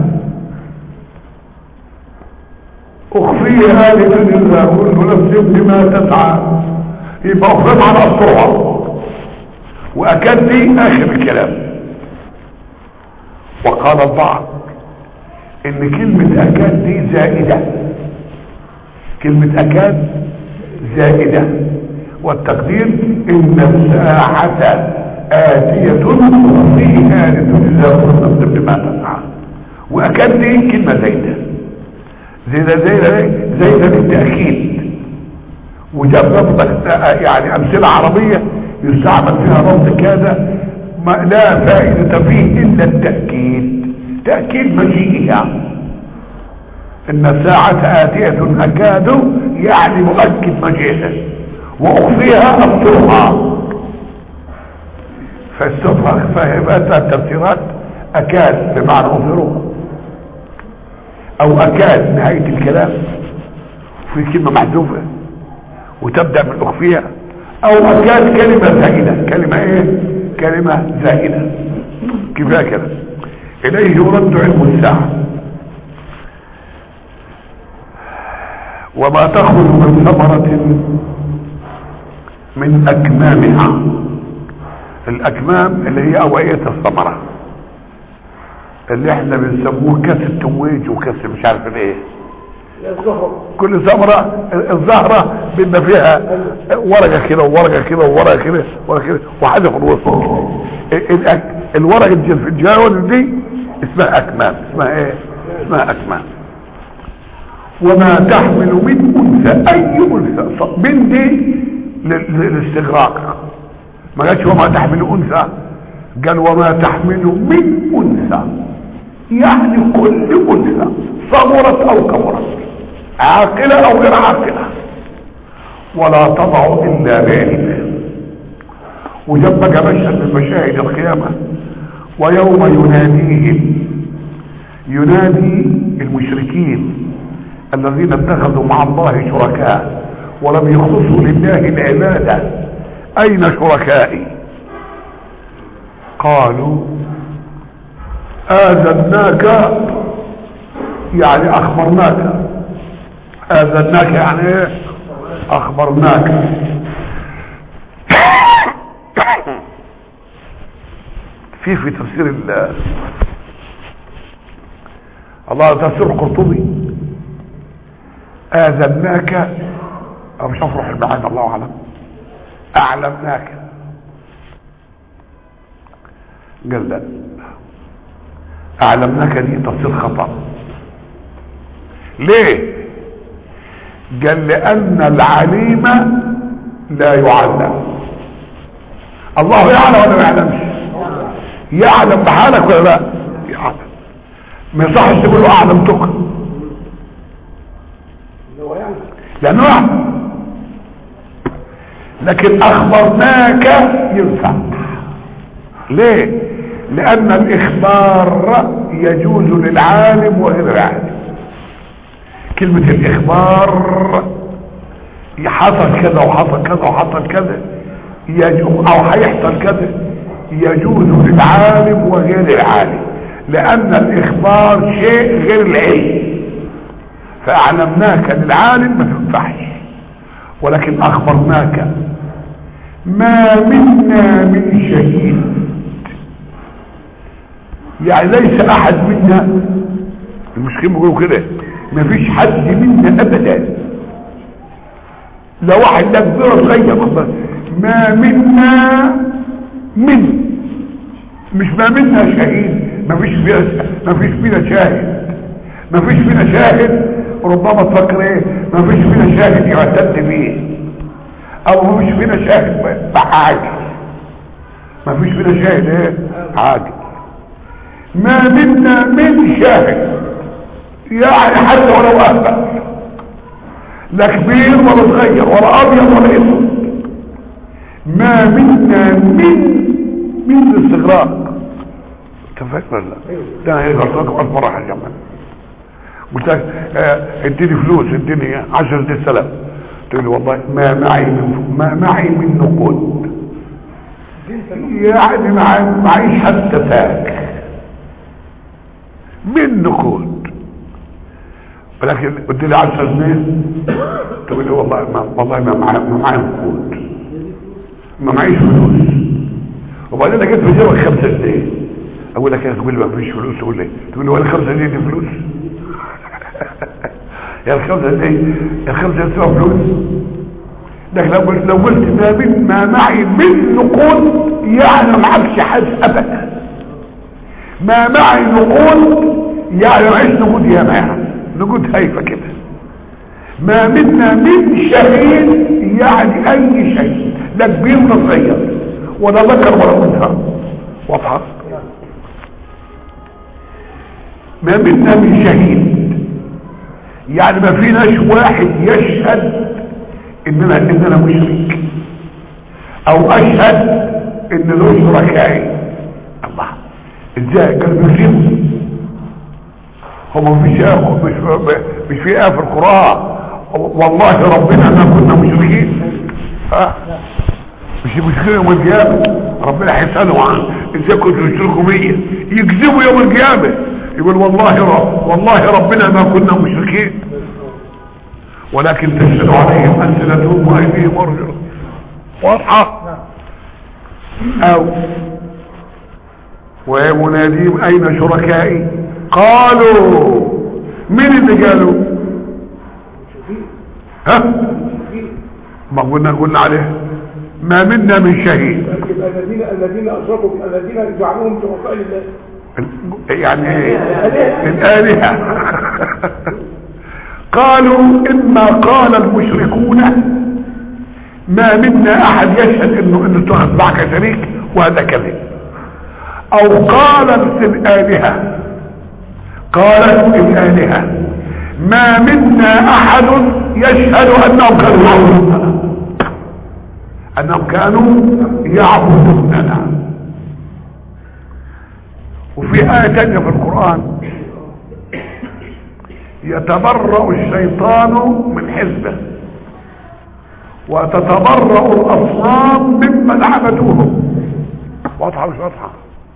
اخفيها لتجزى كل نفس بما تسعى يبقى اخفيها على الصورة واكاد دي اخر الكلام وقال البعض ان كلمة اكاد دي زائدة كلمة اكاد زائدة والتقدير ان الساعة آتية فيها لتجزى كل نفس بما تسعى واكاد دي كلمة زايدة زايدة زايدة زايدة للتأكيد وجاب لفظ يعني امثلة عربية يستعمل فيها لفظ كذا ما لا فائدة فيه الا التأكيد تأكيد مجيئها ان الساعة آتية اكاد يعني مؤكد مجيئها واخفيها ابصرها فاستفرغ فهمت التفسيرات اكاد بمعنى اظهرها او اكاد نهاية الكلام في كلمة محذوفة وتبدأ من اخفيها او اكاد كلمة زائدة كلمة ايه كلمة زائدة كفاية كده اليه يرد علم الساعة وما تخرج من ثمرة من اكمامها الاكمام اللي هي اوعية الثمرة اللي احنا بنسموه كاس التمويج وكاس مش عارف ايه الزهر كل ثمرة الزهرة بيبقى فيها ورقة كده وورقة كده وورقة كده وورقة كده وحاجة في الوسط ال- ال- الورقة الج- في الجوانب دي اسمها اكمام اسمها ايه اسمها اكمام وما تحمل من انثى اي انثى ص- من دي لل- للاستغراق ما قالش وما تحمل انثى قال وما تحمل من انثى يعني كل انثى صغرت او كبرت عاقلة او غير عاقلة ولا تضع الا بعلمه وجنبك مشهد من مشاهد القيامة ويوم يناديهم ينادي المشركين الذين اتخذوا مع الله شركاء ولم يخلصوا لله العبادة اين شركائي قالوا آذناك يعني أخبرناك آذناك يعني إيه أخبرناك في في تفسير ال الله تفسير القرطبي آذناك أو مش هفرح المعاني الله أعلم أعلمناك قال لا اعلمناك دي تفسير خطأ ليه قال لان العليم لا يعلم الله يعلم ولا ما يعلمش يعلم بحالك ولا لا يعلم ما يصحش تقول له اعلمتك اللي هو يعني لانه يعلم لكن اخبرناك ينفع ليه لان الاخبار يجوز للعالم وغير العالم كلمة الاخبار حصل كذا وحصل كذا وحصل كذا يجوز او هيحصل كذا يجوز للعالم وغير العالم لان الاخبار شيء غير العلم فاعلمناك للعالم ما تنفعش ولكن اخبرناك ما منا من شهيد يعني ليس احد منا المسلمين بيقولوا كده ما فيش حد منا ابدا لا واحد لا كبير ولا صغير ما منا من مش ما منا شهيد ما فيش فينا ما فيش فينا شاهد ما فيش فينا شاهد ربما تفكر ايه ما فيش فينا شاهد يعتد به او ما فيش فينا شاهد عاجل ما فيش فينا شاهد ايه عاجل ما منا من شاهد يعني حتى ولو اهبل لا كبير ولا صغير ولا ابيض ولا اسود ما منا من من الاستغراق انت فاكر ولا لا؟ ده هي غلطتك ألف مرة يا جماعة قلت لك آه، اديني فلوس اديني 10 دي سلام تقول لي والله ما معي من ما معي من نقود يعني مع- معيش حتى فاك من نقود ولكن قلت لي 10 جنيه تقول لي والله ما والله ما معي ما معي نقود ما معيش فلوس وبعدين انا جيت في جيبك 5 جنيه اقول لك يا تقول لي ما فيش فلوس تقول لي تقول لي ولا 5 جنيه دي فلوس يا الخمسة دي الخمسة دي تبقى فلوس لكن لو قلت لو قلت ما, من ما معي من نقود يعني ما معكش حاجة ابدا ما معي نقود يعني معيش نقود يا معي نقود هايفة كده ما منا من شهيد يعني اي شيء لا كبير ولا صغير ولا ذكر ولا انثى واضحه ما منا من شهيد يعني ما فيناش واحد يشهد اننا اننا مشرك او اشهد ان له شركائي الله ازاي كان بيسلموا هو مفيش آية- مش مش في ايه في القران والله ربنا ما كنا مشركين ها مش مشكلة يوم القيامة ربنا هيسألوا عن ازاي كنتوا تشركوا بيا يكذبوا يوم القيامة يقول والله رب والله ربنا ما كنا مشركين ولكن تشهد عليهم ألسنتهم وأيديهم وأرجلهم واضحة أو ومناديهم أين شركائي قالوا مين اللي قالوا ها ما قلنا قلنا عليه ما منا من شهيد يبقى الذين الذين اشركوا الذين جعلوهم شركاء لله يعني ايه الآلهة قالوا إما قال المشركون ما منا أحد يشهد إنه إنه اتخذ معك شريك وهذا كذب أو قالت الآلهة قالت الآلهة ما منا أحد يشهد أنهم كانوا يعبدوننا أنهم كانوا يعبدوننا وفي آية تانية في القرآن يتبرأ الشيطان من حزبه وتتبرأ الأصنام ممن عبدوهم واضحة مش واضحة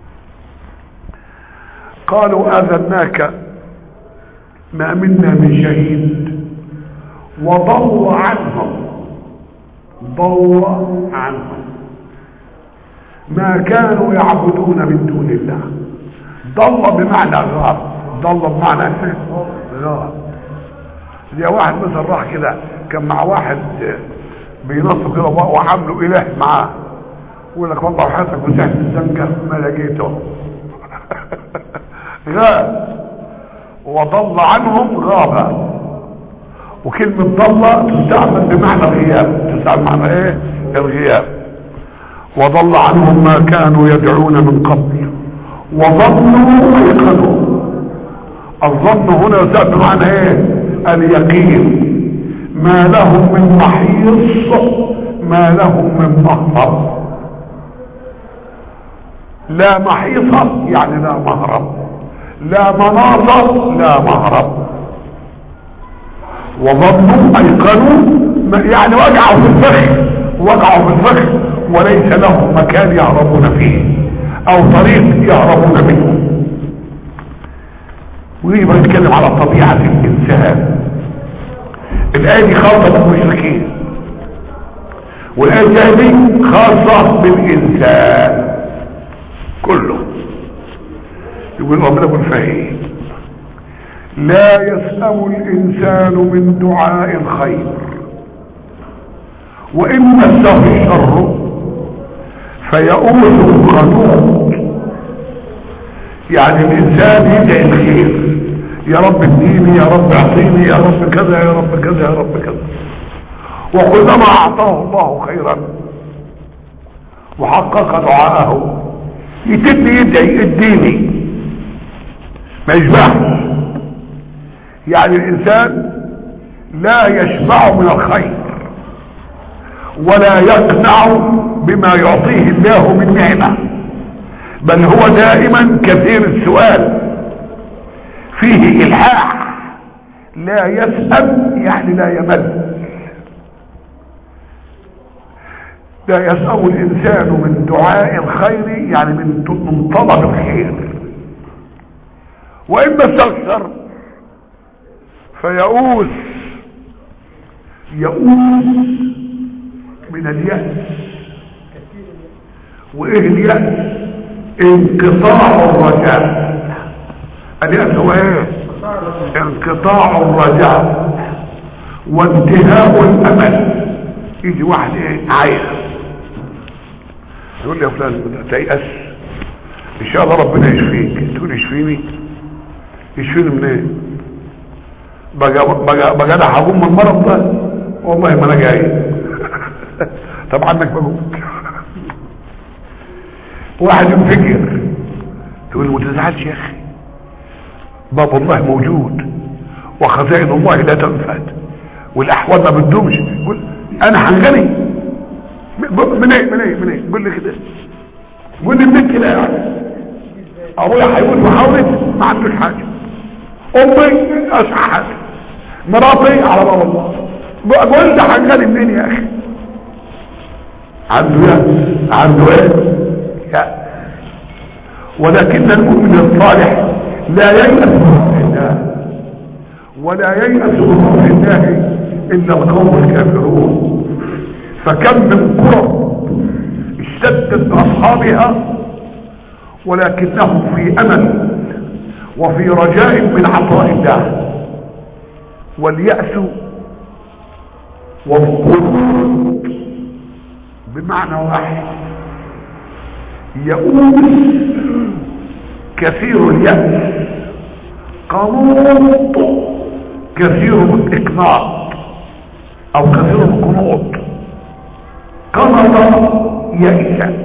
قالوا آذناك ما منا من شهيد وضل عنهم ضل عنهم ما كانوا يعبدون من دون الله ضل بمعنى غاب ضل بمعنى ايه غاب زي واحد مثلا راح كده كان مع واحد بينصب كده وعامله اله معاه يقول لك والله حياتك مسحت الزنقه ما لقيته غاب وضل عنهم غابة وكلمة ضل تستعمل بمعنى الغياب تستعمل معنى ايه الغياب وضل عنهم ما كانوا يدعون من قبل وظنوا ويقنوا الظن هنا يستعمل معنى ايه اليقين ما لهم من محيص ما لهم من مهرب لا محيص يعني لا مهرب لا مناص لا مهرب وظنوا ايقنوا يعني وقعوا في الفخ وقعوا في الفخ وليس لهم مكان يهربون فيه او طريق يهربون منه ويبقى نتكلم على طبيعة الانسان الايه دي خاصة بالمشركين والايه دي خاصة بالانسان كله يقول ربنا يقول فايه لا يسأم الإنسان من دعاء الخير وإن مسه الشر فيئوس قنوط يعني الإنسان يدعي الخير يا رب اديني يا رب اعطيني يا رب كذا يا رب كذا يا رب كذا وكلما أعطاه الله خيرا وحقق دعاءه يتم يدعي اديني ما يشبعش يعني الانسان لا يشبع من الخير ولا يقنع بما يعطيه الله من نعمة بل هو دائما كثير السؤال فيه الحاح لا يسأل يعني لا يمل لا يسأل الإنسان من دعاء الخير يعني من من طلب الخير وإما استغشر فيئوس يئوس من اليأس وإيه اليأس انقطاع الرجاء اليأس هو ايه انقطاع الرجاء وانتهاء الأمل يجي واحد ايه عايز يقول لي يا فلان تيأس ان شاء الله ربنا يشفيك تقول يشفيني يشفيني من ايه بقى بقى بقى انا هقوم من المرض ده والله ما انا جاي طب عنك بقوم واحد ينفجر تقول ما تزعلش يا اخي باب الله موجود وخزائن الله لا تنفد والاحوال ما بتدومش يقول انا هنغني من ايه من ايه من ايه قول لي كده قول لي من كده يعني ابويا هيموت وحاولت ما عندوش حاجه امي اشعى حاجه مراتي على باب الله قلت هنغني منين يا اخي عنده يا عنده ايه يا ولكن المؤمن الصالح لا ييأس من الله ولا ييأس من الله إلا القوم الكافرون فكم من قرى اشتدت بأصحابها ولكنهم في أمل وفي رجاء من عطاء الله واليأس والقنوط بمعنى واحد يؤوس كثير اليأس قنوط كثير الإقناط أو كثير القنوط قنط يئس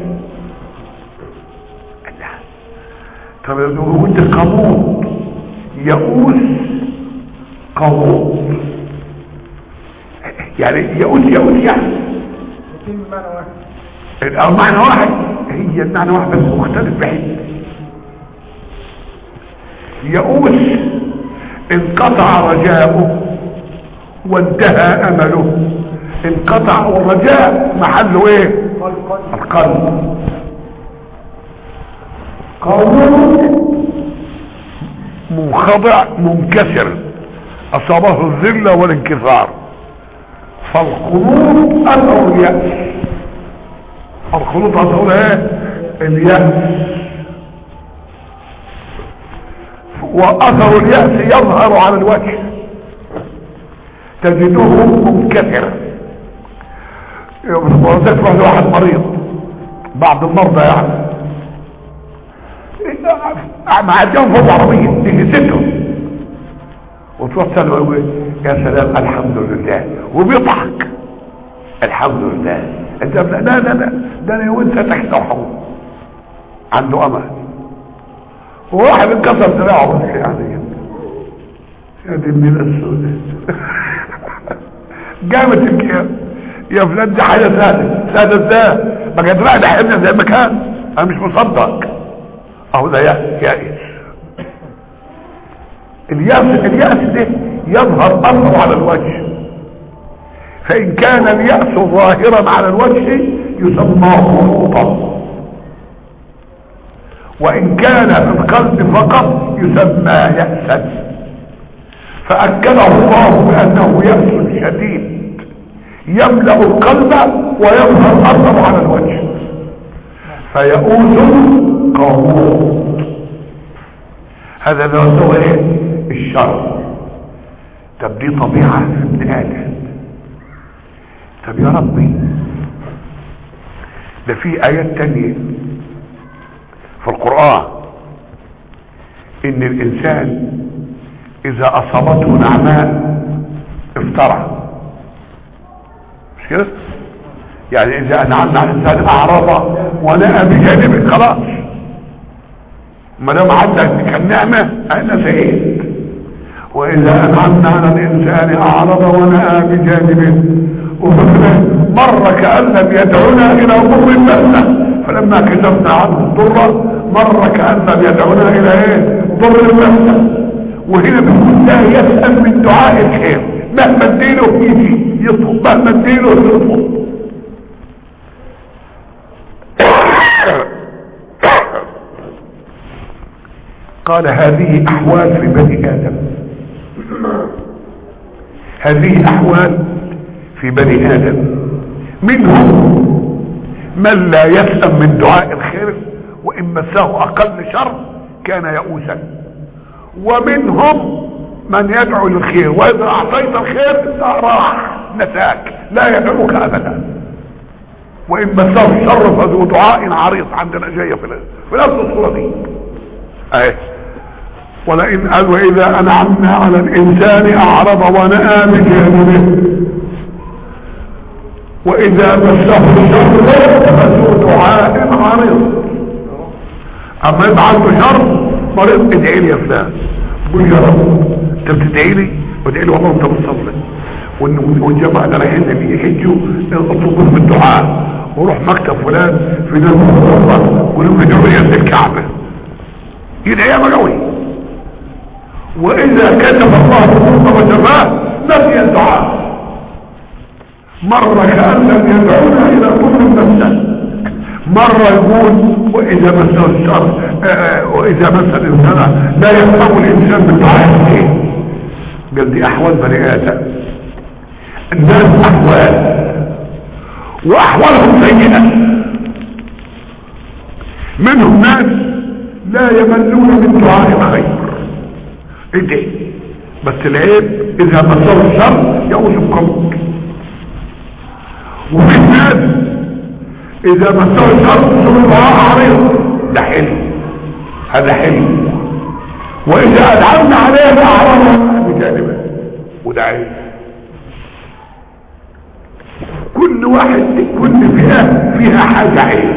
طب لو قلت قنوط يئوس قنوط يعني يئوس يئوس يعني يتم معنى واحد او معنى واحد هي المعنى واحد بس مختلف بحيث يئوس انقطع رجاؤه وانتهى امله انقطع والرجاء محله ايه قال قال القلب قانون منخضع منكسر اصابه الذله والانكسار فالقنوط اثر الياس القنوط اثر ايه الياس واثر الياس يظهر على الوجه تجده منكسرا وذكر واحد مريض بعض المرضى يعني مع الجنب فوق عربية تيجي ستهم وتوصل ويقول يا سلام الحمد لله وبيضحك الحمد لله انت لا لا لا ده انا وانت تحت وحول عنده امل وواحد انكسر دراعه بس يعني يا دي من السوداء جامت الكيان يا فلان دي حاجه سهله سهله ازاي ما كانت رايح حبنا زي ما كان انا مش مصدق اهو ده يأس يائس اليأس اليأس ده يظهر اثره على الوجه فان كان اليأس ظاهرا على الوجه يسمى خروطا وان كان في القلب فقط يسمى يأسا فأكده الله بأنه يأس شديد يملأ القلب ويظهر أثره على الوجه فيؤوس قومون هذا هو ايه الشر طب دي طبيعة في ابن آدم طب يا ربي ده في آيات تانية في القرآن ان الانسان اذا اصابته نعماء افترى مش كده يعني اذا انعمنا على الانسان اعرض ونأى بجانبه خلاص ما دام عندك كان نعمه انا سعيد واذا انعمنا على الانسان اعرض ونأى بجانبه مر كأن لم يدعونا الى ضر بأسه فلما كتبنا عنه الضر مر كأن لم يدعونا الى ايه ضر بأسه وهنا بيقول لا يسأل من دعاء الخير مهما اديله يجي يطلب مهما اديله يطلب قال هذه احوال في بني ادم هذه احوال في بني ادم منهم من لا يسأم من دعاء الخير وان مساه اقل شر كان يئوسا ومنهم من يدعو للخير واذا اعطيت الخير راح نساك لا يدعوك ابدا وان مساه الشر فذو دعاء عريض عندنا جايه في في نفس الصوره دي اهي ولئن قال واذا انعمنا على الانسان اعرض ونأى بجانبه واذا مسه الشر فذو دعاء عريض اما يبقى عنده شر مريض ادعي لي يا فلان قول يا رب انت بتدعي لي وادعي لي والله انت بتصلي والجماعه ده رايحين اللي يحجوا اطلبوا بالدعاء وروح مكتب فلان في ناس الله ولو يدعوا يد الكعبه يدعي يا مجوي واذا كتب الله الرزق وجفاه نسي الدعاء مر كأن لم يدعونا الى كل نفسه مرة يقول واذا مس الشر واذا مس الانسان لا يفهم الانسان بالدعاء ايه قال دي احوال بني ادم الناس احوال واحوالهم سيئة منهم ناس لا يملون من دعاء الخير ادعي بس العيب اذا مسوا الشر يعوز بقلبك وفي ناس اذا مسوا الشر ثم دعاء عريض ده حلو هذا حلو واذا ادعمنا عليه فاعرض بجانبه وده عيب كل واحد كل فئة فيها حاجة عيب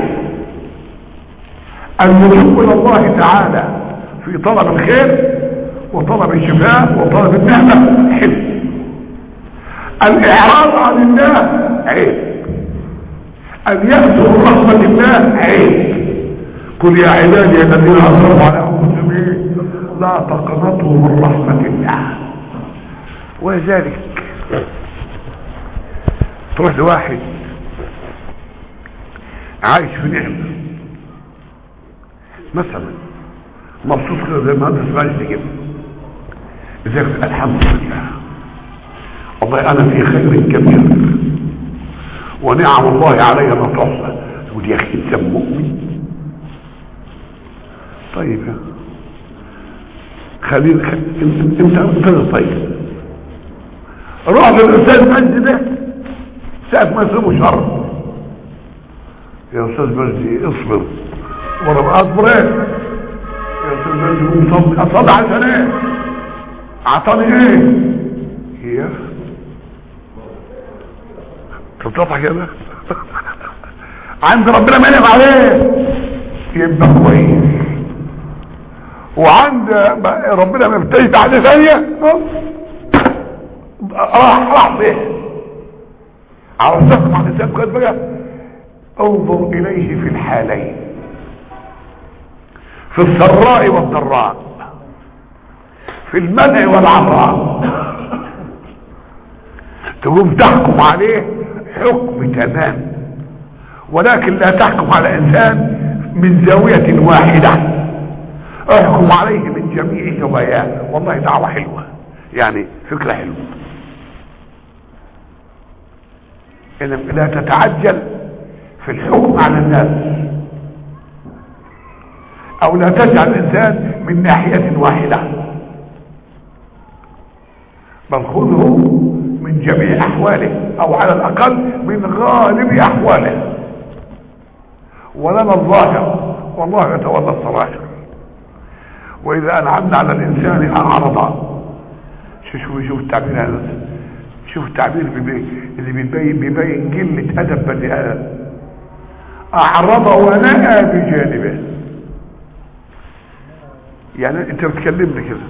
اللجوء الى الله تعالى في طلب الخير وطلب الشفاء وطلب النعمة حلو الاعراض عن الله عيب اليأس من رحمة الله عيب قل يا عبادي الذين اسرفوا على انفسهم لا تقنطوا من رحمة الله ولذلك تروح لواحد عايش في نعمة مثلا مبسوط كده زي ما انت سمعت كده ازيك الحمد لله والله انا في خير كبير ونعم الله علي لا تحصى تقول يا اخي انت مؤمن طيب خلينا خ... انت انت انت طيب روح للانسان المجد ده ساعة ما يسلموا شر يا استاذ مجدي اصبر وانا بقى اصبر ايه يا استاذ مجدي مصلي اصلي عشان ايه اعطاني ايه هي تضحك كده عند ربنا منعم عليه يبقى كويس وعند ربنا مبتدي عليه ثانيه راح راح به عرفتكم عن الانسان كويس بقى انظر اليه في الحالين في السراء والضراء في المنع والعطاء تقوم تحكم عليه حكم تمام ولكن لا تحكم على انسان من زاوية واحدة احكم عليه من جميع زواياه والله دعوة حلوة يعني فكرة حلوة لا تتعجل في الحكم على الناس او لا تجعل الانسان من ناحية واحدة بل خذه من جميع احواله او على الاقل من غالب احواله ولنا الظاهر والله يتولى السرائر واذا انعمنا على الانسان اعرض شوف شوف شوف التعبير هذا شوف التعبير اللي بيبين بيبين قله ادب بني ادم اعرض ونأى بجانبه يعني انت بتكلمني كده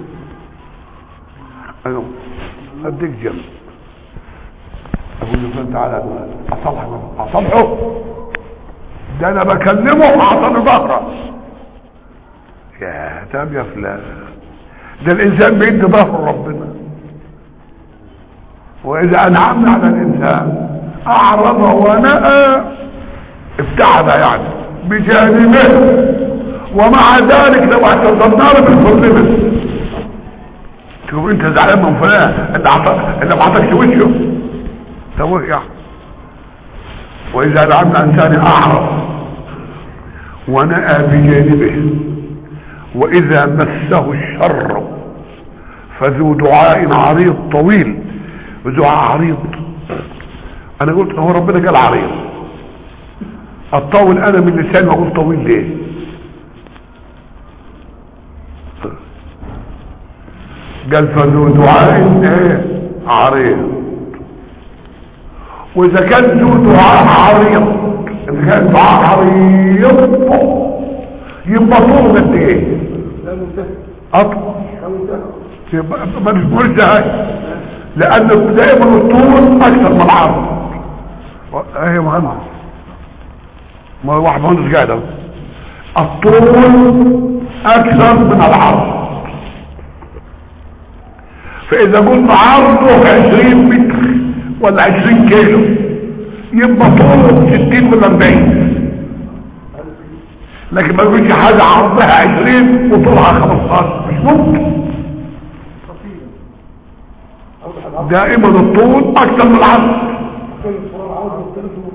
ايوه اديك جنب اقول له فلان تعالى اصلحه اصلحه ده انا بكلمه اعطاني ظهره يا تاب يا فلان ده الانسان بيدي ظهر ربنا واذا انعمنا على الانسان اعرض ونأى ابتعد يعني بجانبه ومع ذلك لو اعتذرنا له بالفضل تقول انت زعلان من فلان اللي عطى اللي ما عطاكش وشه طب يعني واذا دعمنا انسان اعرض ونأى بجانبه واذا مسه الشر فذو دعاء عريض طويل دعاء عريض انا قلت هو ربنا قال عريض اطول انا من لساني واقول طويل ليه قال فذو دعاء ايه عريض واذا كان ذو دعاء عريض اذا كان دعاء عريض يبقى طول قد ايه لا منتهى اطول لا منتهى يبقى ما نقولش هاي لان دائما الطول اكثر من العرض ايه مهندس ما هو واحد مهندس قاعد اهو الطول اكثر من العرض فاذا قلنا عرضه 20 متر ولا 20 كيلو يبقى طوله 60 ولا 40 لكن ما يقولش حاجه عرضها 20 وطولها 15 مش ممكن دائما الطول اكثر من العرض كل الصورة العرض والثلث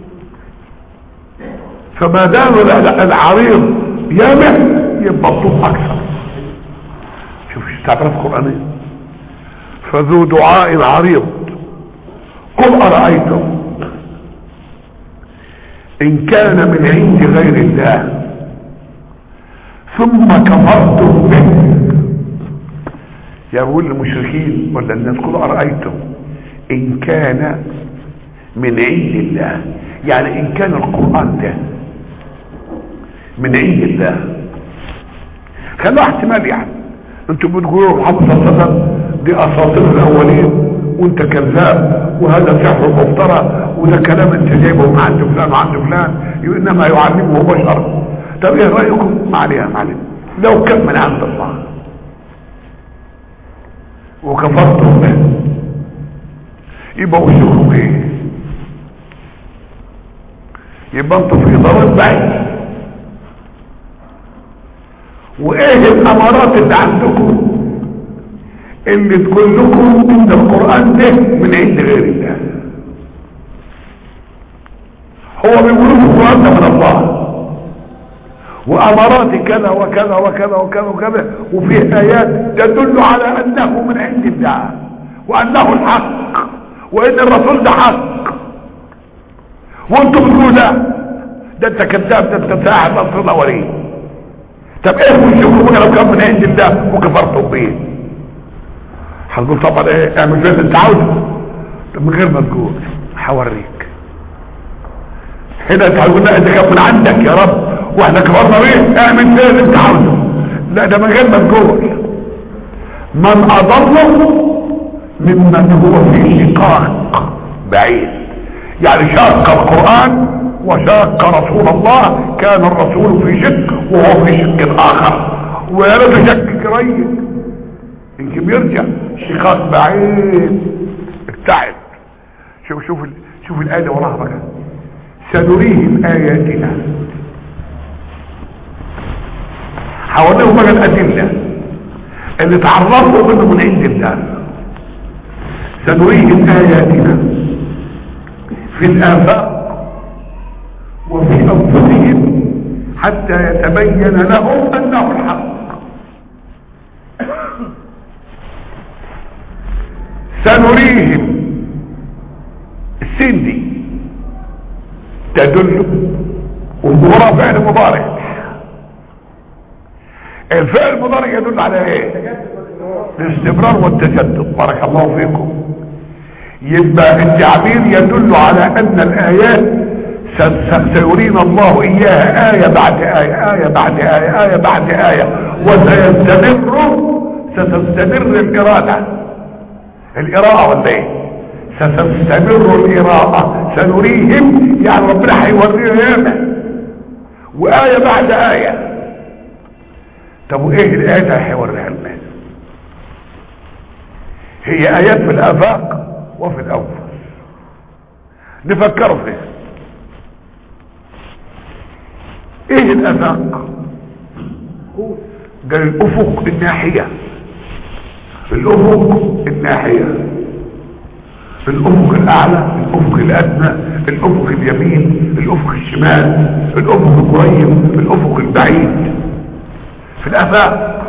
فما دام ال- العريض يامع يبقى الطول اكثر شوف ايش تعبيرات قرآنية فذو دعاء عريض قل أرأيتم إن كان من عند غير الله ثم كفرتم به يا بقول للمشركين ولا الناس قل أرأيتم إن كان من عند الله يعني إن كان القرآن ده من عند الله خلوها احتمال يعني انتوا بتقولوا محمد صلى الله عليه وسلم دي اساطير الاولين وانت كذاب وهذا سحر مفترى وده كلام انت جايبه من عند فلان وعند فلان انما يعلمه بشر طب ايه رايكم ما عليها ما عليها لو كان من عند الله وكفرتم به يبقى وشكم ايه يبقى انتوا في ضرر بعيد وايه الامارات اللي عندكم اللي تقول لكم ان القرآن ده من عند غير الله هو بيقول لكم القرآن ده من الله وامارات كذا وكذا وكذا وكذا وكذا وفيه ايات تدل على انه من عند الله وانه الحق وان الرسول ده حق وانتم بتقولوا لا ده انت كذاب ده انت ساعد نصر الاولين طب ايه وشكم لو كان من عند الله وكفرتم به هتقول طبعا ايه اعمل زي اللي انت عاوزه طب من غير ما تقول هوريك هنا انت هتقول لا انت كان من عندك يا رب واحنا كفرنا بيه اعمل زي اللي انت عاوزه لا ده من غير ما تقول من اضل ممن هو في شقاق بعيد يعني شاق القرآن وشاق رسول الله كان الرسول في شق وهو في شق اخر ويا ريت شك قريب يمكن بيرجع شقاق بعيد ابتعد شوف شوف ال- شوف الآية اللي وراها بقى سنريهم آياتنا حواليهم بقى الأدلة اللي تعرفوا منه من عند الله سنريهم آياتنا في الآفاق وفي أنفسهم حتى يتبين لهم أنه الحق سنريهم السين دي تدل وراء فعل مضارع الفعل المضارع يدل على ايه الاستمرار والتجدد بارك الله فيكم يبقى التعبير يدل على ان الايات س- س- سيرينا الله اياها آية بعد آية آية بعد آية آية بعد آية وسيستمر ستستمر الإرادة القراءة ولا ايه ستستمر القراءة سنريهم يعني ربنا هيوريهم ياما وآية بعد آية طب وايه الآية اللي هيوريها لنا هي آيات في الآفاق وفي الأنفس نفكروا فيها ايه الآفاق قال الأفق الناحية الافق الناحية الافق الاعلى الافق الادنى الافق اليمين الافق الشمال الافق القريب الافق البعيد في الافاق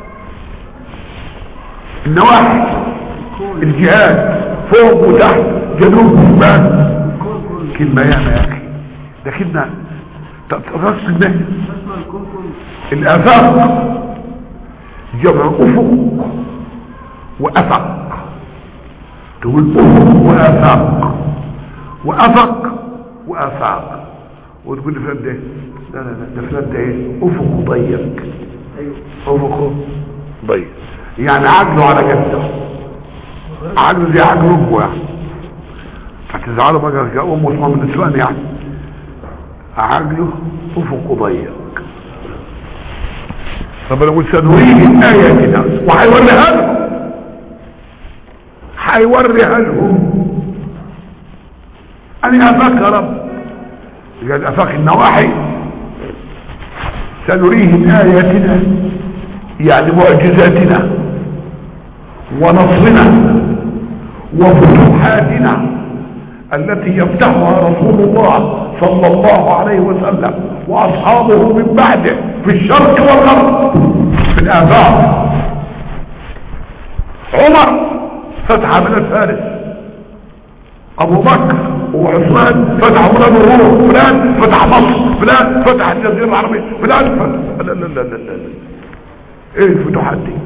النواحي الجهات فوق وتحت جنوب وشمال كلمة ياما يا اخي ده كلمة راس المهن اسمع الكون كله الافاق جمع افق وافق تقول افق وافاق وافق وافاق وتقول لي فلان ده إيه؟ لا لا لا ده فلان ده ايه افق ضيق افق ضيق يعني عقله على جده عقله زي عقل امه يعني فتزعلوا بقى يا امه اسمها من النسوان يعني عقله افق ضيق ربنا يقول سنريهم آياتنا وهيوريها لهم هيوريها لهم أنا أفاك يا رب قال أفاك النواحي سنريهم آياتنا يعني معجزاتنا ونصرنا وفتوحاتنا التي يفتحها رسول الله صلى الله عليه وسلم واصحابه من بعده في الشرق والغرب في الآفاق عمر فتح بلاد فارس ابو بكر وعثمان فتحوا بلاد الروم فلان فتح مصر فلان فتح الجزيره العربيه فلان فتح لا لا لا لا, لا. ايه الفتوحات دي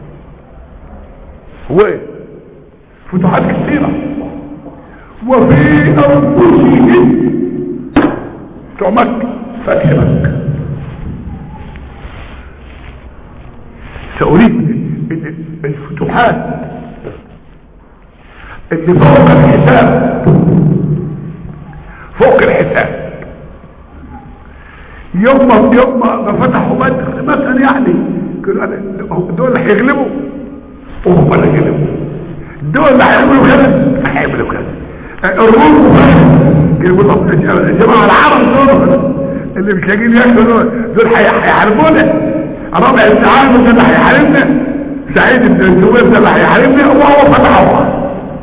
هو ايه فتوحات كثيره وفي انفسهم بتوع مكه فتح مكه سأريد ان الفتوحات اللي فوق الحساب فوق الحساب يوم يوم ما فتحوا بدر مثلا يعني دول اللي هيغلبوا وهم اللي هيغلبوا دول اللي هيعملوا كذا هيعملوا كذا الروم يقولوا الجماعه العرب دول اللي مش لاقيين ياكلوا دول دول هيحاربونا رابع التعامل ده اللي هيحاربنا سعيد بن الجوير ده اللي هيحاربنا وهو فتحوا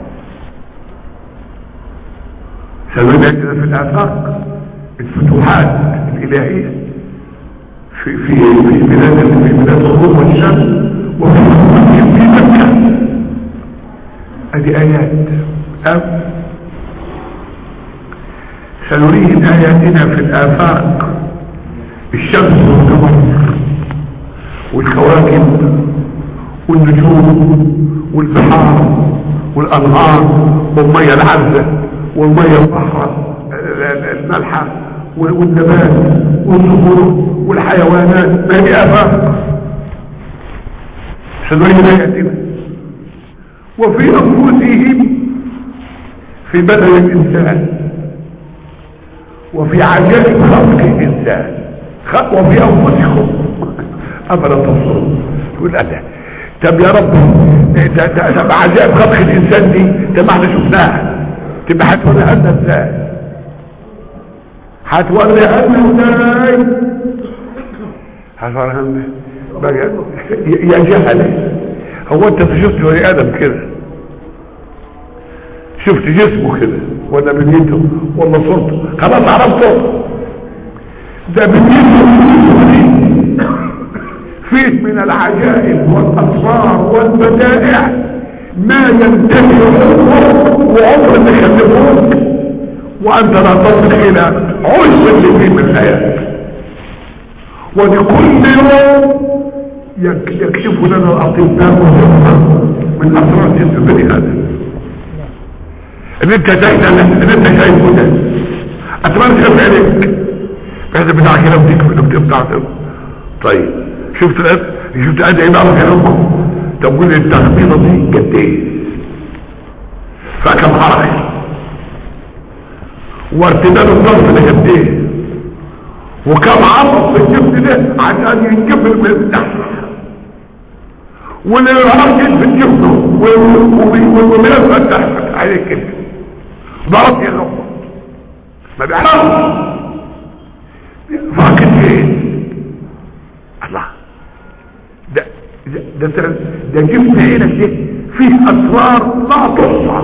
سبب عندنا في الآفاق الفتوحات الإلهية في في في بلاد في بلاد الروم والشام وفي في مكة هذه آيات أم سنريهم آياتنا في الآفاق الشمس والقمر والكواكب والنجوم والبحار والأنهار والمية العذبة والمية البحر الملحة والنبات والصخور والحيوانات ما هي آفاق سنريهم آياتنا وفي أنفسهم في بدن الإنسان وفي عجائب خلق الإنسان وفي أنفسكم أفلا تبصرون تقول أنا طب يا رب طب عجائب خلق الإنسان دي طب احنا شفناها تبقى هتوريها لنا ازاي هتوريها لنا ازاي هتوريها لنا بقى يا جهل هو انت شفت بني ادم كده شفت جسمه كده ولا بنيته ولا صورته خلاص عرفته ده بنيته فيه من العجائب والاسرار والبدائع ما ينتهي وعمر ما يخلفوك وانت لا تصل الى عشر اللي فيه من الايات ولكل يوم يكشف لنا الاطباء من اسرار جسم بني ادم ان انت شايف ان انت شايفه ده اتمنى تخاف عليك هذا بتاع كلام ديك في الدكتور بتاعته طيب شفت الاب شفت ادعي بقى كلامكم طب قول لي التخبيطه دي قد ايه فكم حركه وارتداد الضغط ده قد ايه وكم عرض في الجسم ده عشان ينكفل من التحت والراجل في الجسم وبيلفت تحت عليك كده ضرب يغفر ما بيعرفش فاكر فين الله ده ده ده, ده جبت عينك ده فيه اسرار لا تحصى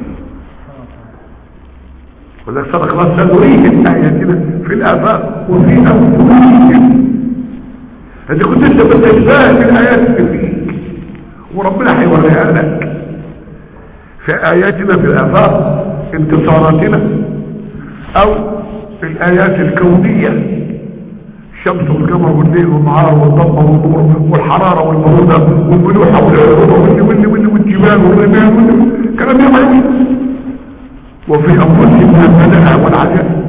ولك صدق الله سنريهم آياتنا في الآفاق وفي أنفسهم انت كنت انت بس فاهم الآيات اللي فيك وربنا هيوريها لك في آياتنا في الآفاق انتصاراتنا او الآيات الكونية الشمس والقمر والليل والنهار والضبة والنور والحرارة والبرودة والملوحة والعروبة واللي واللي واللي والجبال والرمال واللي كلام يا معين وفي أنفسهم من البدع والعجائب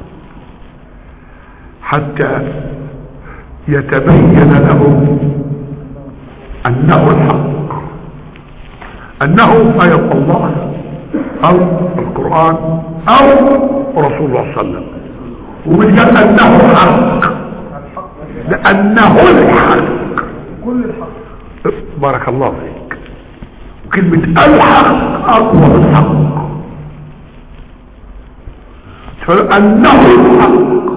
حتى يتبين لهم أنه الحق أنه آية الله أو القرآن أو رسول الله صلى الله عليه وسلم ومش قال أنه حق لأنه الحق كل الحق بارك الله فيك وكلمة الحق أقوى من الحق فأنه الحق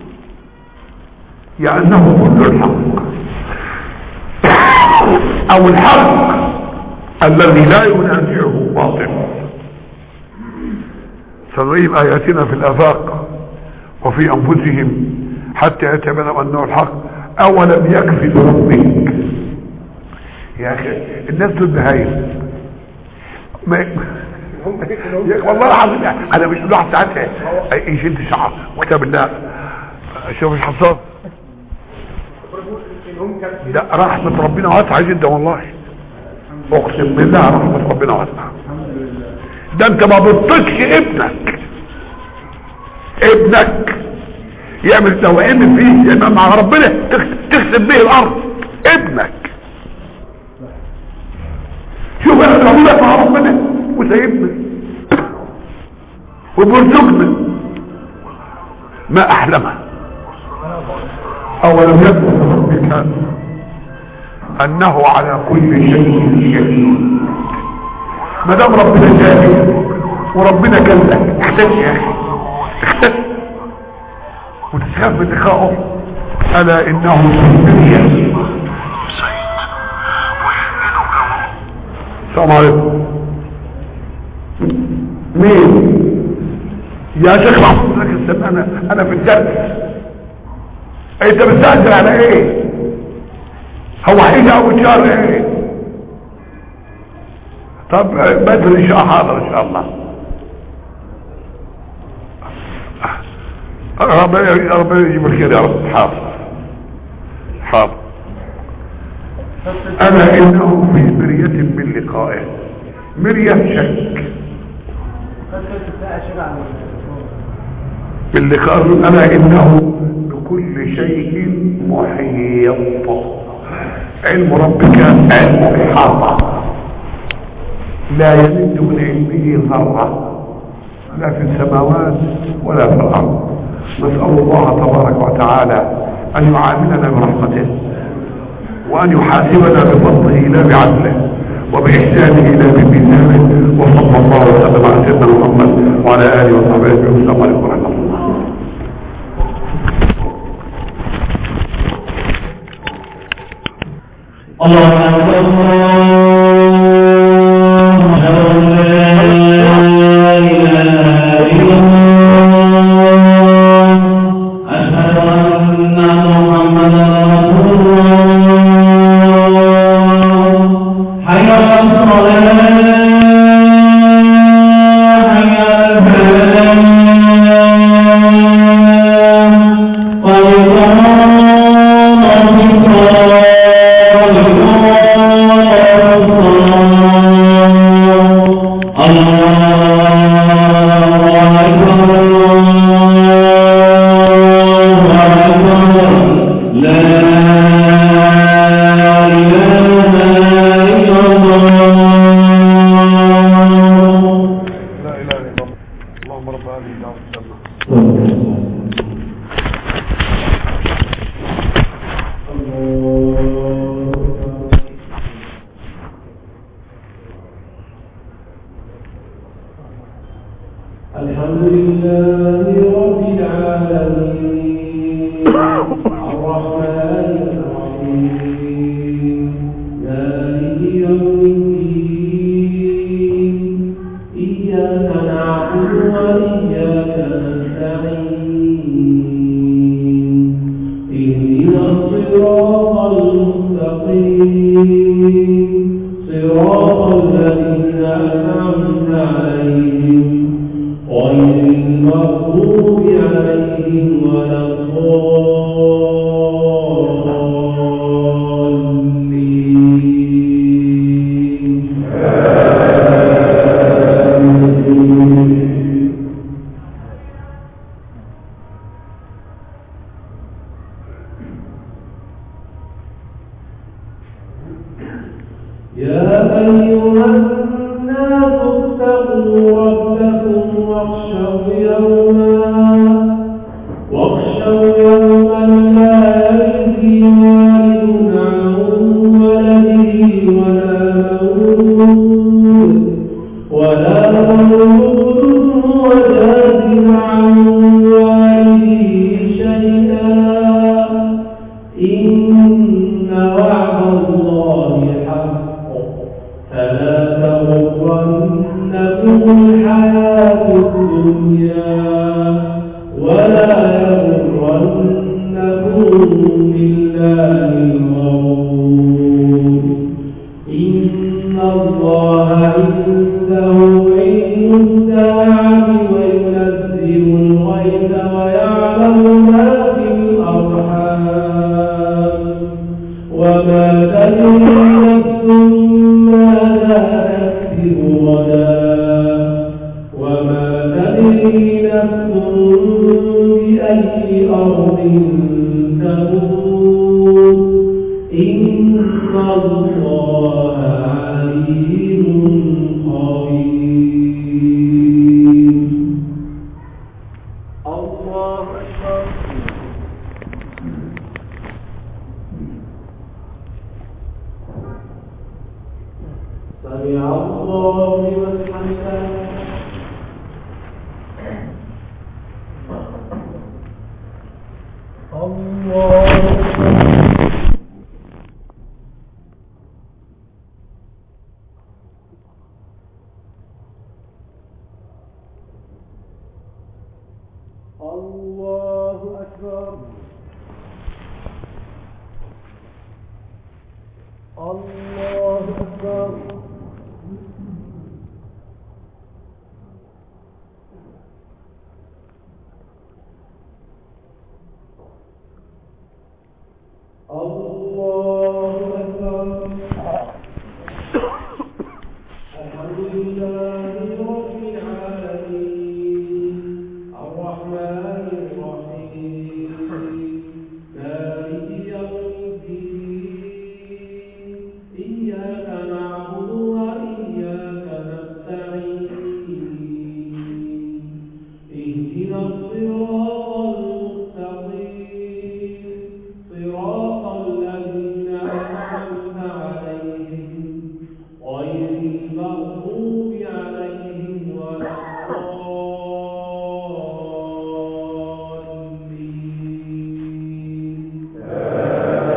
يعني أنه كل الحق أو الحق الذي لا ينازعه بالباطل سنريهم آياتنا في الآفاق وفي أنفسهم حتى يتبنوا أنه الحق أولم يكفي بربك يا أخي الناس دول بهايم ما هم هم يا- والله العظيم يعني انا مش بلوح ساعات يشد شعر كتاب الله شوف مش حصان ان هم كان ده رحمة ربنا واسعة جدا والله اقسم بالله رحمة ربنا واسعة ده انت ما بتطيقش ابنك ابنك يعمل توهين فيه يبقى مع ربنا تخ- تخسب به الارض ابنك شوف انا بقول مع ربنا وسايبنا وبيرزقنا ما احلمه اولم يكن ربك انه على كل شيء شهيد ما دام ربنا شاهد وربنا كلك احتاج يا اخي احتاج وتخاف من لقائه الا انه سيئ السلام عليكم مين يا شيخ محمود لك استنى انا انا في الدرس انت بتسجل على ايه هو هيجي ابو شهر ايه طب بدر ان شاء حاضر ان شاء الله ربنا ربنا يجيب الخير يا رب حاضر حاضر انا انه في مرية من لقائه مرية شك خد ثلث ساعة شبع عن من لقاء انا انه بكل شيء محيط علم ربك علم احاطة لا يمد من علمه ذرة لا في السماوات ولا في الارض نسأل الله تبارك وتعالى ان يعاملنا برحمته وأن يحاسبنا بفضله لا بعدله وبإحسانه لا بميزانه وصلى الله وسلم على سيدنا محمد وعلى آله وصحبه أجمعين والسلام عليكم ورحمة الله الله أكبر الله لا إله إلا الله أشهد أن محمدا رسول الله حي على الصلاة حي على الفلاح قد قامت لا إله إلا الله اللهم رب هذه الدعوة التامة الحمد لله رب العالمين الرحمن الرحيم مالك يوم الدين إياك نعبد وإياك نستعين اهدنا الصراط المستقيم صراط الذين أنعمت عليهم غير المغضوب عليهم ولا الضالين يا أيها الناس اتقوا ربكم واخشوا يوما واخشوا يوما لا أرض تموت إن الله عليم خبير الله أكبر سمع الله لمن حمده الله الله أكبر الله أكبر الله أكبر الحمد لله رب العالمين الرحمن الرحيم مالك يوم الدين إياك نعبد وإياك نستعين اهدنا الصراط المستقيم صراط الذين أنعمت عليهم غير المغضوب عليهم ولا الضالين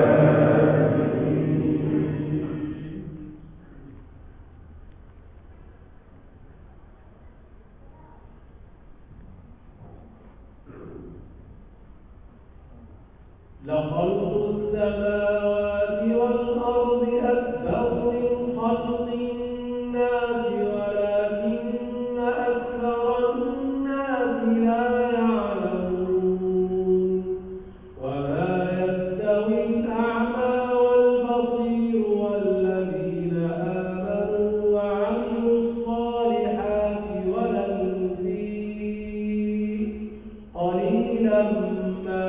لخلق السماوات والأرض أكبر من خلق الناس ولكن أكثر الناس لا يعلمون وما يستوي الأعمى والبصير والذين آمنوا وعملوا الصالحات ولا المسيء قليلا ما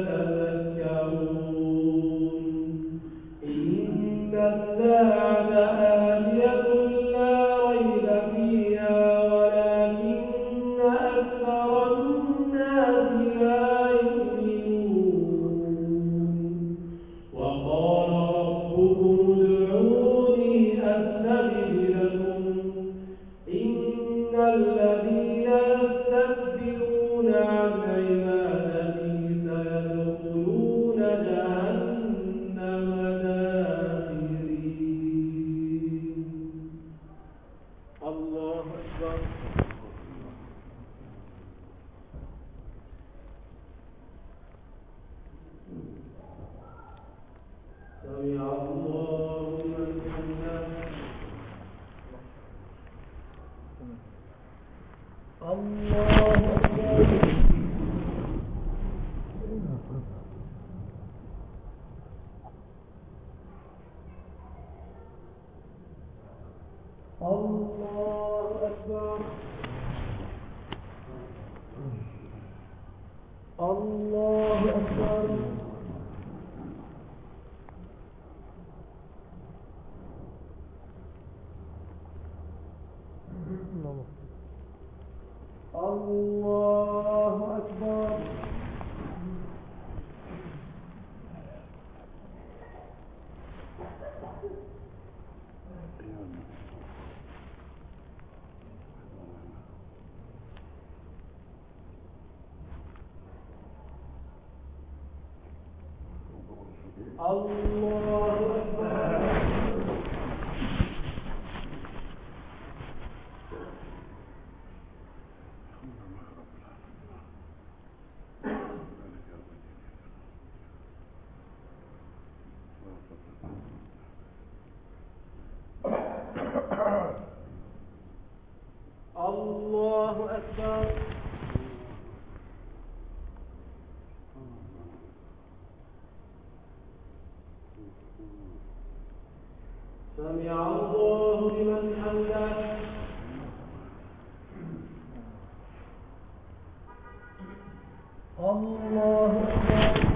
تتذكرون إن الساعة آتية لا ريب فيها ولكن أكثر الناس لا يؤمنون وقال ربكم ادعوني أستجب لكم إن الذين يستكبرون عن عبادتي سيدخلون جهنم داخرين الله أكبر سمع الله لمن حمده الله أكبر الله أكبر الله أكبر الله أكبر الله أكبر الله أكبر سمع الله لمن حمده الله أكبر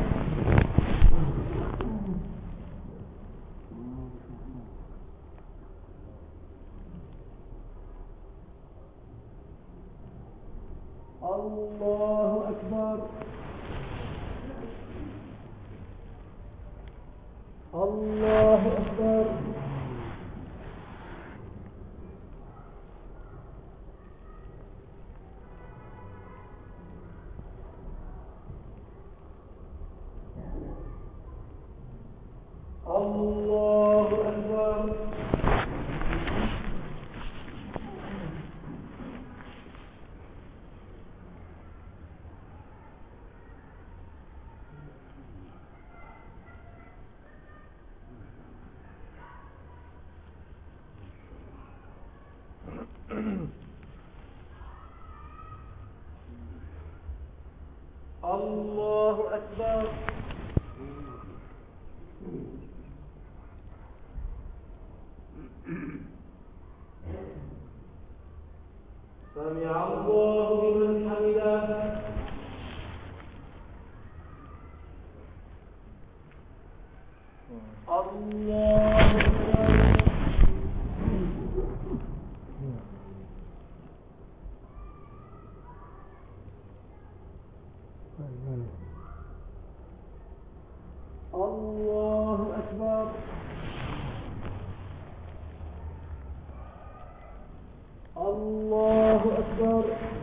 الله أكبر الله أكبر الله أكبر الله أكبر سمع الله لمن حمده الله أكبر الله أكبر الله أكبر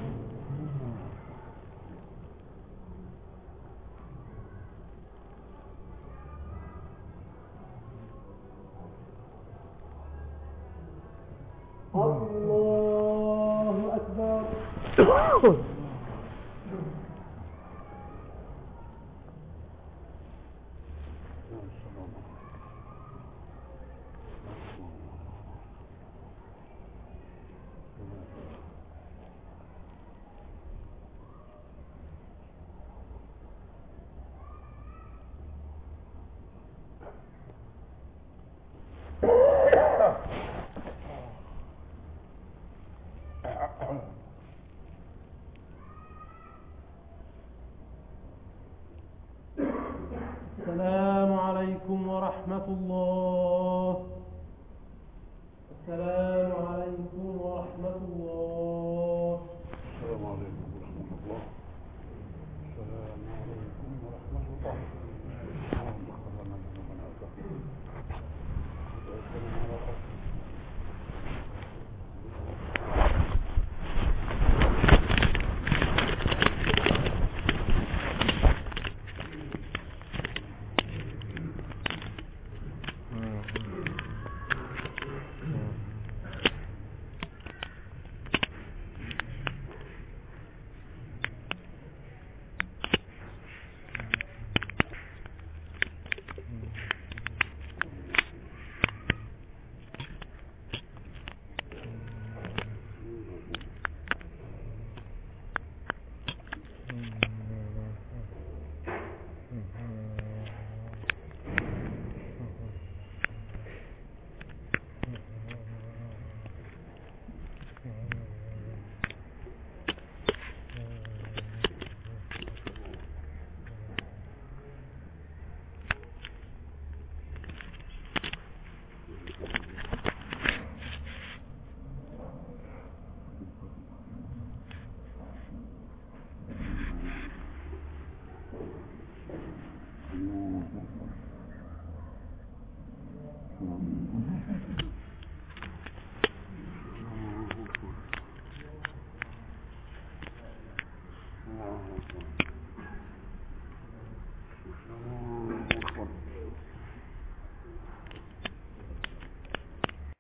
الله أكبر السلام عليكم ورحمة الله السلام